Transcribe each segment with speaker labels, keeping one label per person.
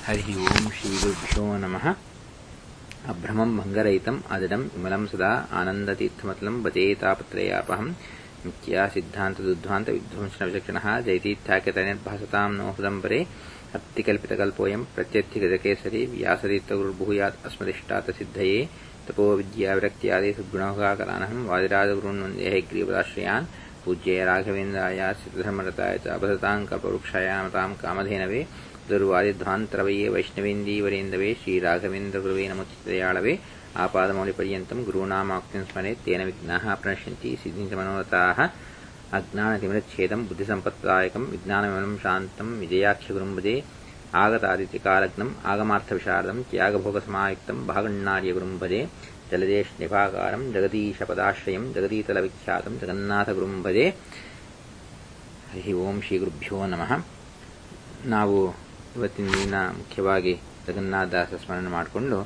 Speaker 1: हरिः ओम् श्रीगुरुभ्यो नमः अभ्रमम् भङ्गरहितम् अजडम् विमलम् सदा आनन्दतीर्थमतलम् वचेतापत्रयापहम् मिथ्या सिद्धान्तदुद्ध्वान्तविध्वंसनविचक्षणः जयतीर्थ्याख्यतनिर्भासताम् नो हृदम्बरे अत्तिकल्पितकल्पोऽयम् प्रत्यर्थिगजकेसरी व्यासतीर्थगुरुर्भूयात् अस्मदिष्टातसिद्धये तपो विद्याविरक्त्यादि सद्गुणोगाकरानहम् वादिराजगुरून् वन्दे ग्रीवदाश्रयान् पूज्य राघवेन्द्राय सिद्धधर्मरताय च अभसताम् कल्पवृक्षाय नमताम् कामधेनवे ದುರ್ವಾದಿಧ್ವಾಂತರವಯೇ ವೈಷ್ಣವೇಂದೀವರೇಂದವೇ ಶ್ರೀರಾಘವೇಂದ್ರಗುರುವೇ ನಮೋಚಿತದಯಾಳವೇ ಆಪಾದಮೌಲಿಪರ್ಯಂತम् ಗುरूणामाक्तिम् स्मरे तेन विघ्नाः प्रणश्यन्ति सिद्धिञ्च मनोरथाः अज्ञानतिमिरच्छेदम् बुद्धिसम्पत्दायकम् विज्ञानविमलम् शान्तम् विजयाख्यगुरुम् भजे आगतादित्यकालग्नम् आगमार्थविशारदम् त्यागभोगसमायुक्तम् भागण्णार्यगुरुम् भजे जलदेशनिभाकारम् जगदीशपदाश्रयम् जगदीतलविख्यातम् जगन्नाथगुरुम् भजे ಹರಿ ಓಂ ಶ್ರೀ ಗುರುಭ್ಯೋ ನಮಃ ನಾವು ಇವತ್ತಿನ ದಿನ ಮುಖ್ಯವಾಗಿ ಜಗನ್ನಾಥದಾಸ ಸ್ಮರಣೆ ಮಾಡಿಕೊಂಡು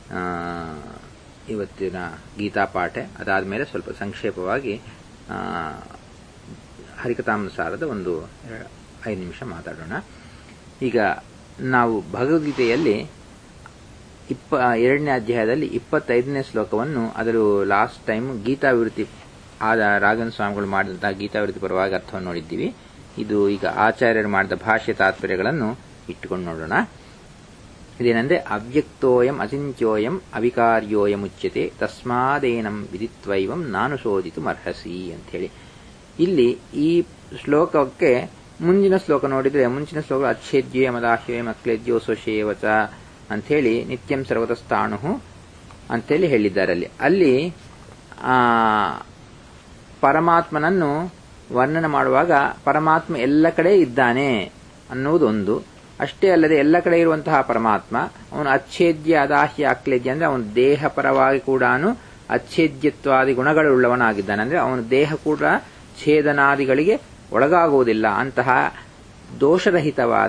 Speaker 1: ಇವತ್ತಿನ ಗೀತಾ ಪಾಠ ಅದಾದ ಮೇಲೆ ಸ್ವಲ್ಪ ಸಂಕ್ಷೇಪವಾಗಿ ಹರಿಕಥಾನುಸಾರದ ಒಂದು ಐದು ನಿಮಿಷ ಮಾತಾಡೋಣ ಈಗ ನಾವು ಭಗವದ್ಗೀತೆಯಲ್ಲಿ ಇಪ್ಪ ಎರಡನೇ ಅಧ್ಯಾಯದಲ್ಲಿ ಇಪ್ಪತ್ತೈದನೇ ಶ್ಲೋಕವನ್ನು ಅದರ ಲಾಸ್ಟ್ ಟೈಮ್ ಗೀತಾವಿವೃತ್ತಿ ಆದ ರಾಘವನ್ ಸ್ವಾಮಿಗಳು ಮಾಡಿದಂತಹ ಗೀತಾವಿವೃತ್ತಿ ಪರವಾಗಿ ಅರ್ಥವನ್ನು ನೋಡಿದ್ದೀವಿ ಇದು ಈಗ ಆಚಾರ್ಯರು ಮಾಡಿದ ಭಾಷ್ಯ ತಾತ್ಪರ್ಯಗಳನ್ನು ಇಟ್ಟುಕೊಂಡು ನೋಡೋಣ ಇದೇನೆಂದ್ರೆ ಅವ್ಯಕ್ತೋಯಂ ಅಚಿಂತ್ಯೋಯಂ ಅವಿಕಾರ್ಯೋಯಂ ಉಚ್ಯತೆ ತಸ್ಮಾದೇನಂ ವಿದಿತ್ವೈವಂ ನಾನು ಶೋಧಿತು ಮರ್ಹಸಿ ಹೇಳಿ ಇಲ್ಲಿ ಈ ಶ್ಲೋಕಕ್ಕೆ ಮುಂದಿನ ಶ್ಲೋಕ ನೋಡಿದ್ರೆ ಮುಂಚಿನ ಶ್ಲೋಕ ಅಚ್ಛೇದ್ಯೋ ಮದಾಹ್ಯೋ ಮಕ್ಲೇದ್ಯೋ ಸ್ವಶೇವಚ ಅಂಥೇಳಿ ನಿತ್ಯಂ ಸರ್ವತಸ್ಥಾಣು ಅಂತೇಳಿ ಹೇಳಿದ್ದಾರೆ ಅಲ್ಲಿ ಅಲ್ಲಿ ಪರಮಾತ್ಮನನ್ನು ವರ್ಣನೆ ಮಾಡುವಾಗ ಪರಮಾತ್ಮ ಎಲ್ಲ ಕಡೆ ಇದ್ದಾನೆ ಅನ್ನುವುದೊಂದು ಅಷ್ಟೇ ಅಲ್ಲದೆ ಎಲ್ಲ ಕಡೆ ಇರುವಂತಹ ಪರಮಾತ್ಮ ಅವನು ಅಚ್ಛೇದ್ಯ ಅದಾಹ್ಯ ಅಕ್ಲೇದ್ಯ ಅಂದ್ರೆ ಅವನು ದೇಹ ಪರವಾಗಿ ಕೂಡ ಅಚ್ಛೇದ್ಯತ್ವಾದಿ ಗುಣಗಳುಳ್ಳವನಾಗಿದ್ದಾನೆ ಅಂದ್ರೆ ಅವನ ದೇಹ ಕೂಡ ಛೇದನಾದಿಗಳಿಗೆ ಒಳಗಾಗುವುದಿಲ್ಲ ಅಂತಹ ದೋಷರಹಿತವಾದ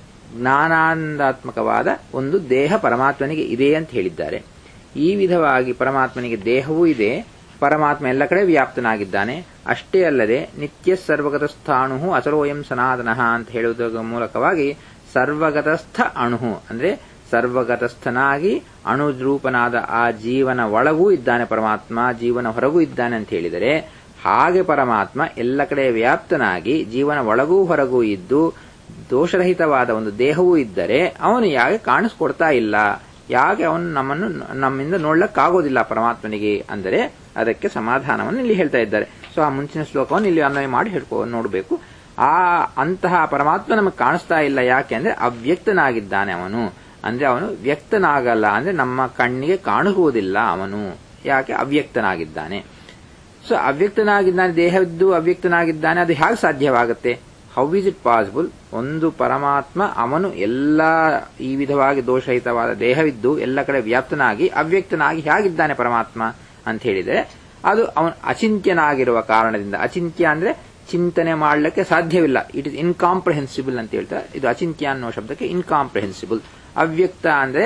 Speaker 1: ಜ್ಞಾನಾನಂದಾತ್ಮಕವಾದ ಒಂದು ದೇಹ ಪರಮಾತ್ಮನಿಗೆ ಇದೆ ಅಂತ ಹೇಳಿದ್ದಾರೆ ಈ ವಿಧವಾಗಿ ಪರಮಾತ್ಮನಿಗೆ ದೇಹವೂ ಇದೆ ಪರಮಾತ್ಮ ಎಲ್ಲ ಕಡೆ ವ್ಯಾಪ್ತನಾಗಿದ್ದಾನೆ ಅಷ್ಟೇ ಅಲ್ಲದೆ ನಿತ್ಯ ಸರ್ವಗತ ಸ್ಥಾಣು ಅಚರೋಯಂ ಸನಾತನಃ ಅಂತ ಹೇಳುವುದರ ಮೂಲಕವಾಗಿ ಸರ್ವಗತಸ್ಥ ಅಣು ಅಂದ್ರೆ ಸರ್ವಗತಸ್ಥನಾಗಿ ಅಣುರೂಪನಾದ ಆ ಜೀವನ ಒಳಗೂ ಇದ್ದಾನೆ ಪರಮಾತ್ಮ ಜೀವನ ಹೊರಗೂ ಇದ್ದಾನೆ ಅಂತ ಹೇಳಿದರೆ ಹಾಗೆ ಪರಮಾತ್ಮ ಎಲ್ಲ ಕಡೆ ವ್ಯಾಪ್ತನಾಗಿ ಜೀವನ ಒಳಗೂ ಹೊರಗೂ ಇದ್ದು ದೋಷರಹಿತವಾದ ಒಂದು ದೇಹವೂ ಇದ್ದರೆ ಅವನು ಯಾಕೆ ಕಾಣಿಸ್ಕೊಡ್ತಾ ಇಲ್ಲ ಯಾಕೆ ಅವನು ನಮ್ಮನ್ನು ನಮ್ಮಿಂದ ನೋಡ್ಲಕ್ಕಾಗೋದಿಲ್ಲ ಪರಮಾತ್ಮನಿಗೆ ಅಂದರೆ ಅದಕ್ಕೆ ಸಮಾಧಾನವನ್ನು ಇಲ್ಲಿ ಹೇಳ್ತಾ ಇದ್ದಾರೆ ಸೊ ಆ ಮುಂಚಿನ ಶ್ಲೋಕವನ್ನು ಇಲ್ಲಿ ಅನ್ವಯ ಮಾಡಿ ಹೇಳ್ಕೊ ನೋಡಬೇಕು ಆ ಅಂತಹ ಪರಮಾತ್ಮ ನಮಗೆ ಕಾಣಿಸ್ತಾ ಇಲ್ಲ ಯಾಕೆ ಅಂದ್ರೆ ಅವ್ಯಕ್ತನಾಗಿದ್ದಾನೆ ಅವನು ಅಂದ್ರೆ ಅವನು ವ್ಯಕ್ತನಾಗಲ್ಲ ಅಂದ್ರೆ ನಮ್ಮ ಕಣ್ಣಿಗೆ ಕಾಣಿಸುವುದಿಲ್ಲ ಅವನು ಯಾಕೆ ಅವ್ಯಕ್ತನಾಗಿದ್ದಾನೆ ಸೊ ಅವ್ಯಕ್ತನಾಗಿದ್ದಾನೆ ದೇಹದ್ದು ಅವ್ಯಕ್ತನಾಗಿದ್ದಾನೆ ಅದು ಹೇಗೆ ಸಾಧ್ಯವಾಗುತ್ತೆ ಹೌ ಇಸ್ ಇಟ್ ಪಾಸಿಬಲ್ ಒಂದು ಪರಮಾತ್ಮ ಅವನು ಎಲ್ಲ ಈ ವಿಧವಾಗಿ ದೋಷಹಿತವಾದ ದೇಹವಿದ್ದು ಎಲ್ಲ ಕಡೆ ವ್ಯಾಪ್ತನಾಗಿ ಅವ್ಯಕ್ತನಾಗಿ ಹೇಗಿದ್ದಾನೆ ಪರಮಾತ್ಮ ಅಂತ ಹೇಳಿದರೆ ಅದು ಅವನು ಅಚಿಂತ್ಯನಾಗಿರುವ ಕಾರಣದಿಂದ ಅಚಿಂತ್ಯ ಅಂದ್ರೆ ಚಿಂತನೆ ಮಾಡಲಿಕ್ಕೆ ಸಾಧ್ಯವಿಲ್ಲ ಇಟ್ ಇಸ್ ಇನ್ಕಾಂಪ್ರಹೆನ್ಸಿಬಲ್ ಅಂತ ಹೇಳ್ತಾರೆ ಇದು ಅಚಿಂತ್ಯ ಅನ್ನೋ ಶಬ್ದಕ್ಕೆ ಇನ್ಕಾಂಪ್ರಹೆನ್ಸಿಬಲ್ ಅವ್ಯಕ್ತ ಅಂದ್ರೆ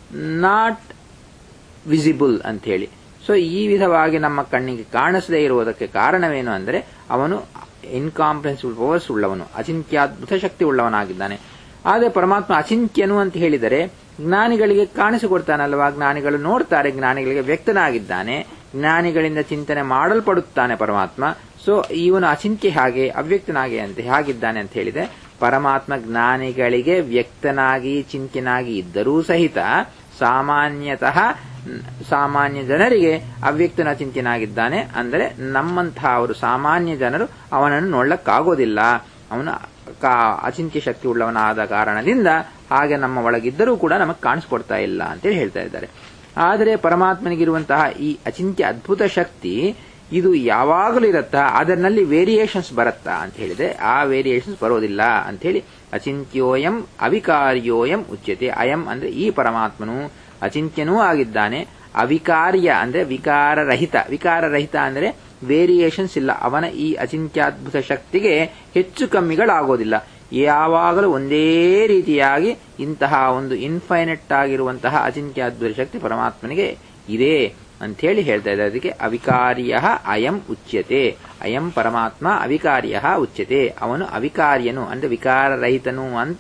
Speaker 1: ನಾಟ್ ವಿಸಿಬಲ್ ಅಂತ ಹೇಳಿ ಸೊ ಈ ವಿಧವಾಗಿ ನಮ್ಮ ಕಣ್ಣಿಗೆ ಕಾಣಿಸದೇ ಇರುವುದಕ್ಕೆ ಕಾರಣವೇನು ಅಂದರೆ ಅವನು ಇನ್ಕಾಂಪ್ರೆನ್ಸಿಬಲ್ ಪವರ್ಸ್ ಉಳ್ಳವನು ಅಚಿಂತ್ಯಾದ್ಭುತ ಶಕ್ತಿ ಉಳ್ಳವನಾಗಿದ್ದಾನೆ ಆದರೆ ಪರಮಾತ್ಮ ಅಚಿಂತ್ಯನು ಅಂತ ಹೇಳಿದರೆ ಜ್ಞಾನಿಗಳಿಗೆ ಕಾಣಿಸಿಕೊಡ್ತಾನಲ್ವಾ ಜ್ಞಾನಿಗಳು ನೋಡ್ತಾರೆ ಜ್ಞಾನಿಗಳಿಗೆ ವ್ಯಕ್ತನಾಗಿದ್ದಾನೆ ಜ್ಞಾನಿಗಳಿಂದ ಚಿಂತನೆ ಮಾಡಲ್ಪಡುತ್ತಾನೆ ಪರಮಾತ್ಮ ಸೊ ಇವನು ಅಚಿಂತ್ಯ ಹಾಗೆ ಅವ್ಯಕ್ತನಾಗೆ ಅಂತ ಹೇಗಿದ್ದಾನೆ ಅಂತ ಹೇಳಿದೆ ಪರಮಾತ್ಮ ಜ್ಞಾನಿಗಳಿಗೆ ವ್ಯಕ್ತನಾಗಿ ಚಿಂತ್ಯನಾಗಿ ಇದ್ದರೂ ಸಹಿತ ಸಾಮಾನ್ಯತಃ ಸಾಮಾನ್ಯ ಜನರಿಗೆ ಅವ್ಯಕ್ತನ ಚಿಂತನಾಗಿದ್ದಾನೆ ಅಂದರೆ ನಮ್ಮಂತಹ ಅವರು ಸಾಮಾನ್ಯ ಜನರು ಅವನನ್ನು ನೋಡ್ಲಕ್ಕಾಗೋದಿಲ್ಲ ಅವನು ಅಚಿಂತ್ಯ ಶಕ್ತಿ ಉಳ್ಳವನಾದ ಕಾರಣದಿಂದ ಹಾಗೆ ನಮ್ಮ ಒಳಗಿದ್ದರೂ ಕೂಡ ನಮಗೆ ಕಾಣಿಸ್ಕೊಡ್ತಾ ಇಲ್ಲ ಅಂತೇಳಿ ಹೇಳ್ತಾ ಇದ್ದಾರೆ ಆದರೆ ಪರಮಾತ್ಮನಿಗಿರುವಂತಹ ಈ ಅಚಿಂತ್ಯ ಅದ್ಭುತ ಶಕ್ತಿ ಇದು ಯಾವಾಗಲೂ ಇರುತ್ತಾ ಅದರಲ್ಲಿ ವೇರಿಯೇಷನ್ಸ್ ಬರುತ್ತಾ ಅಂತ ಹೇಳಿದ್ರೆ ಆ ವೇರಿಯೇಷನ್ಸ್ ಬರೋದಿಲ್ಲ ಅಂತ ಹೇಳಿ ಅಚಿಂತ್ಯೋಯಂ ಅವಿಕಾರ್ಯೋಯಂ ಉಚ್ಯತೆ ಅಯಂ ಅಂದ್ರೆ ಈ ಪರಮಾತ್ಮನು ಅಚಿಂತ್ಯನೂ ಆಗಿದ್ದಾನೆ ಅವಿಕಾರ್ಯ ಅಂದ್ರೆ ವಿಕಾರರಹಿತ ವಿಕಾರರಹಿತ ಅಂದ್ರೆ ವೇರಿಯೇಷನ್ಸ್ ಇಲ್ಲ ಅವನ ಈ ಅಚಿಂತ್ಯಾದ್ಭುತ ಶಕ್ತಿಗೆ ಹೆಚ್ಚು ಕಮ್ಮಿಗಳಾಗೋದಿಲ್ಲ ಯಾವಾಗಲೂ ಒಂದೇ ರೀತಿಯಾಗಿ ಇಂತಹ ಒಂದು ಇನ್ಫೈನೆಟ್ ಆಗಿರುವಂತಹ ಅಚಿಂತ್ಯಾದ್ಭುತ ಶಕ್ತಿ ಪರಮಾತ್ಮನಿಗೆ ಇದೆ ಅಂತ ಹೇಳಿ ಹೇಳ್ತಾ ಇದ್ದಾರೆ ಅದಕ್ಕೆ ಅವಿಕಾರ್ಯ ಅಯಂ ಉಚ್ಯತೆ ಅಯಂ ಪರಮಾತ್ಮ ಅವಿಕಾರ್ಯ ಉಚ್ಯತೆ ಅವನು ಅವಿಕಾರ್ಯನು ಅಂದ್ರೆ ವಿಕಾರರಹಿತನು ಅಂತ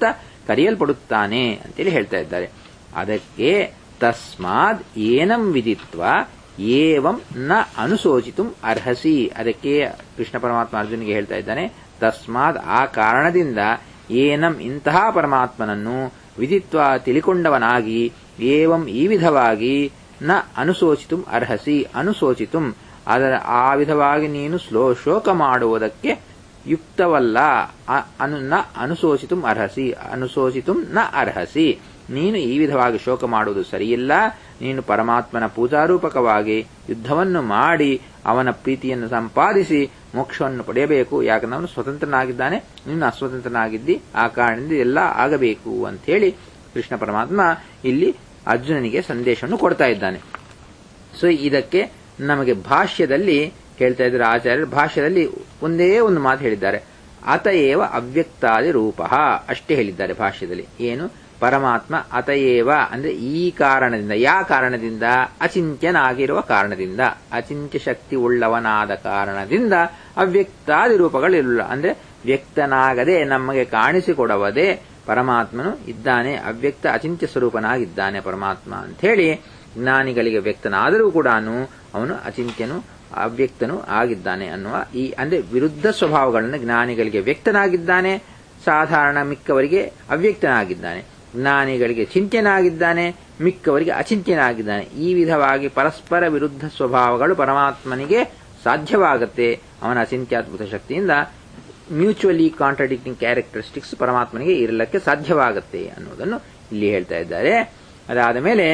Speaker 1: ಕರೆಯಲ್ಪಡುತ್ತಾನೆ ಅಂತೇಳಿ ಹೇಳ್ತಾ ಇದ್ದಾರೆ ಅದಕ್ಕೆ ತಸ್ಮಾದ್ ಏನಂ ವಿದಿತ್ವ ಏವಂ ನ ಅನುಶೋಚಿತು ಅರ್ಹಸಿ ಅದಕ್ಕೆ ಕೃಷ್ಣ ಪರಮಾತ್ಮ ಅರ್ಜುನಿಗೆ ಹೇಳ್ತಾ ಇದ್ದಾನೆ ತಸ್ಮಾದ್ ಆ ಕಾರಣದಿಂದ ಏನಂ ಇಂತಹ ಪರಮಾತ್ಮನನ್ನು ವಿದಿತ್ವ ತಿಳಿಕೊಂಡವನಾಗಿ ಏವಂ ಈ ವಿಧವಾಗಿ ನ ಅನುಶೋಚಿತು ಅರ್ಹಸಿ ಅನುಶೋಚಿತು ಅದರ ಆ ವಿಧವಾಗಿ ನೀನು ಸ್ಲೋ ಶೋಕ ಮಾಡುವುದಕ್ಕೆ ಯುಕ್ತವಲ್ಲ ಅನು ನ ಅನುಶೋಚಿತು ಅರ್ಹಸಿ ಅನುಶೋಚಿತು ನ ಅರ್ಹಸಿ ನೀನು ಈ ವಿಧವಾಗಿ ಶೋಕ ಮಾಡುವುದು ಸರಿಯಿಲ್ಲ ನೀನು ಪರಮಾತ್ಮನ ಪೂಜಾರೂಪಕವಾಗಿ ಯುದ್ಧವನ್ನು ಮಾಡಿ ಅವನ ಪ್ರೀತಿಯನ್ನು ಸಂಪಾದಿಸಿ ಮೋಕ್ಷವನ್ನು ಪಡೆಯಬೇಕು ಯಾಕಂದ್ರೆ ಅವನು ಸ್ವತಂತ್ರನಾಗಿದ್ದಾನೆ ನೀನು ಅಸ್ವತಂತ್ರನಾಗಿದ್ದಿ ಆ ಕಾರಣದಿಂದ ಎಲ್ಲ ಆಗಬೇಕು ಅಂತ ಹೇಳಿ ಕೃಷ್ಣ ಪರಮಾತ್ಮ ಇಲ್ಲಿ ಅರ್ಜುನನಿಗೆ ಸಂದೇಶವನ್ನು ಕೊಡ್ತಾ ಇದ್ದಾನೆ ಸೊ ಇದಕ್ಕೆ ನಮಗೆ ಭಾಷ್ಯದಲ್ಲಿ ಹೇಳ್ತಾ ಇದ್ದಾರೆ ಆಚಾರ್ಯರು ಭಾಷ್ಯದಲ್ಲಿ ಒಂದೇ ಒಂದು ಮಾತು ಹೇಳಿದ್ದಾರೆ ಅತಯೇವ ಅವ್ಯಕ್ತಾದಿ ರೂಪ ಅಷ್ಟೇ ಹೇಳಿದ್ದಾರೆ ಭಾಷ್ಯದಲ್ಲಿ ಏನು ಪರಮಾತ್ಮ ಅತಯೇವ ಅಂದ್ರೆ ಈ ಕಾರಣದಿಂದ ಯಾ ಕಾರಣದಿಂದ ಅಚಿಂತ್ಯನಾಗಿರುವ ಕಾರಣದಿಂದ ಅಚಿಂತ್ಯ ಶಕ್ತಿ ಉಳ್ಳವನಾದ ಕಾರಣದಿಂದ ಅವ್ಯಕ್ತಾದಿ ರೂಪಗಳಿಲ್ಲ ಅಂದ್ರೆ ವ್ಯಕ್ತನಾಗದೆ ನಮಗೆ ಕಾಣಿಸಿಕೊಡವದೆ ಪರಮಾತ್ಮನು ಇದ್ದಾನೆ ಅವ್ಯಕ್ತ ಅಚಿಂತ್ಯ ಸ್ವರೂಪನಾಗಿದ್ದಾನೆ ಪರಮಾತ್ಮ ಅಂತ ಹೇಳಿ ಜ್ಞಾನಿಗಳಿಗೆ ವ್ಯಕ್ತನಾದರೂ ಕೂಡ ಅವನು ಅಚಿಂತ್ಯನು ಅವ್ಯಕ್ತನು ಆಗಿದ್ದಾನೆ ಅನ್ನುವ ಈ ಅಂದ್ರೆ ವಿರುದ್ಧ ಸ್ವಭಾವಗಳನ್ನು ಜ್ಞಾನಿಗಳಿಗೆ ವ್ಯಕ್ತನಾಗಿದ್ದಾನೆ ಸಾಧಾರಣ ಮಿಕ್ಕವರಿಗೆ ಅವ್ಯಕ್ತನಾಗಿದ್ದಾನೆ ಜ್ಞಾನಿಗಳಿಗೆ ಚಿಂತ್ಯನಾಗಿದ್ದಾನೆ ಮಿಕ್ಕವರಿಗೆ ಅಚಿಂತ್ಯನಾಗಿದ್ದಾನೆ ಈ ವಿಧವಾಗಿ ಪರಸ್ಪರ ವಿರುದ್ಧ ಸ್ವಭಾವಗಳು ಪರಮಾತ್ಮನಿಗೆ ಸಾಧ್ಯವಾಗುತ್ತೆ ಅವನ ಅಚಿಂತ್ಯಾದ್ಭುತ ಶಕ್ತಿಯಿಂದ ಮ್ಯೂಚುವಲಿ ಕಾಂಟ್ರಡಿಕ್ಟಿಂಗ್ ಕ್ಯಾರೆಕ್ಟರಿಸ್ಟಿಕ್ಸ್ ಪರಮಾತ್ಮನಿಗೆ ಇರಲಿಕ್ಕೆ ಸಾಧ್ಯವಾಗುತ್ತೆ ಅನ್ನೋದನ್ನು ಇಲ್ಲಿ ಹೇಳ್ತಾ ಇದ್ದಾರೆ ಅದಾದ ಮೇಲೆ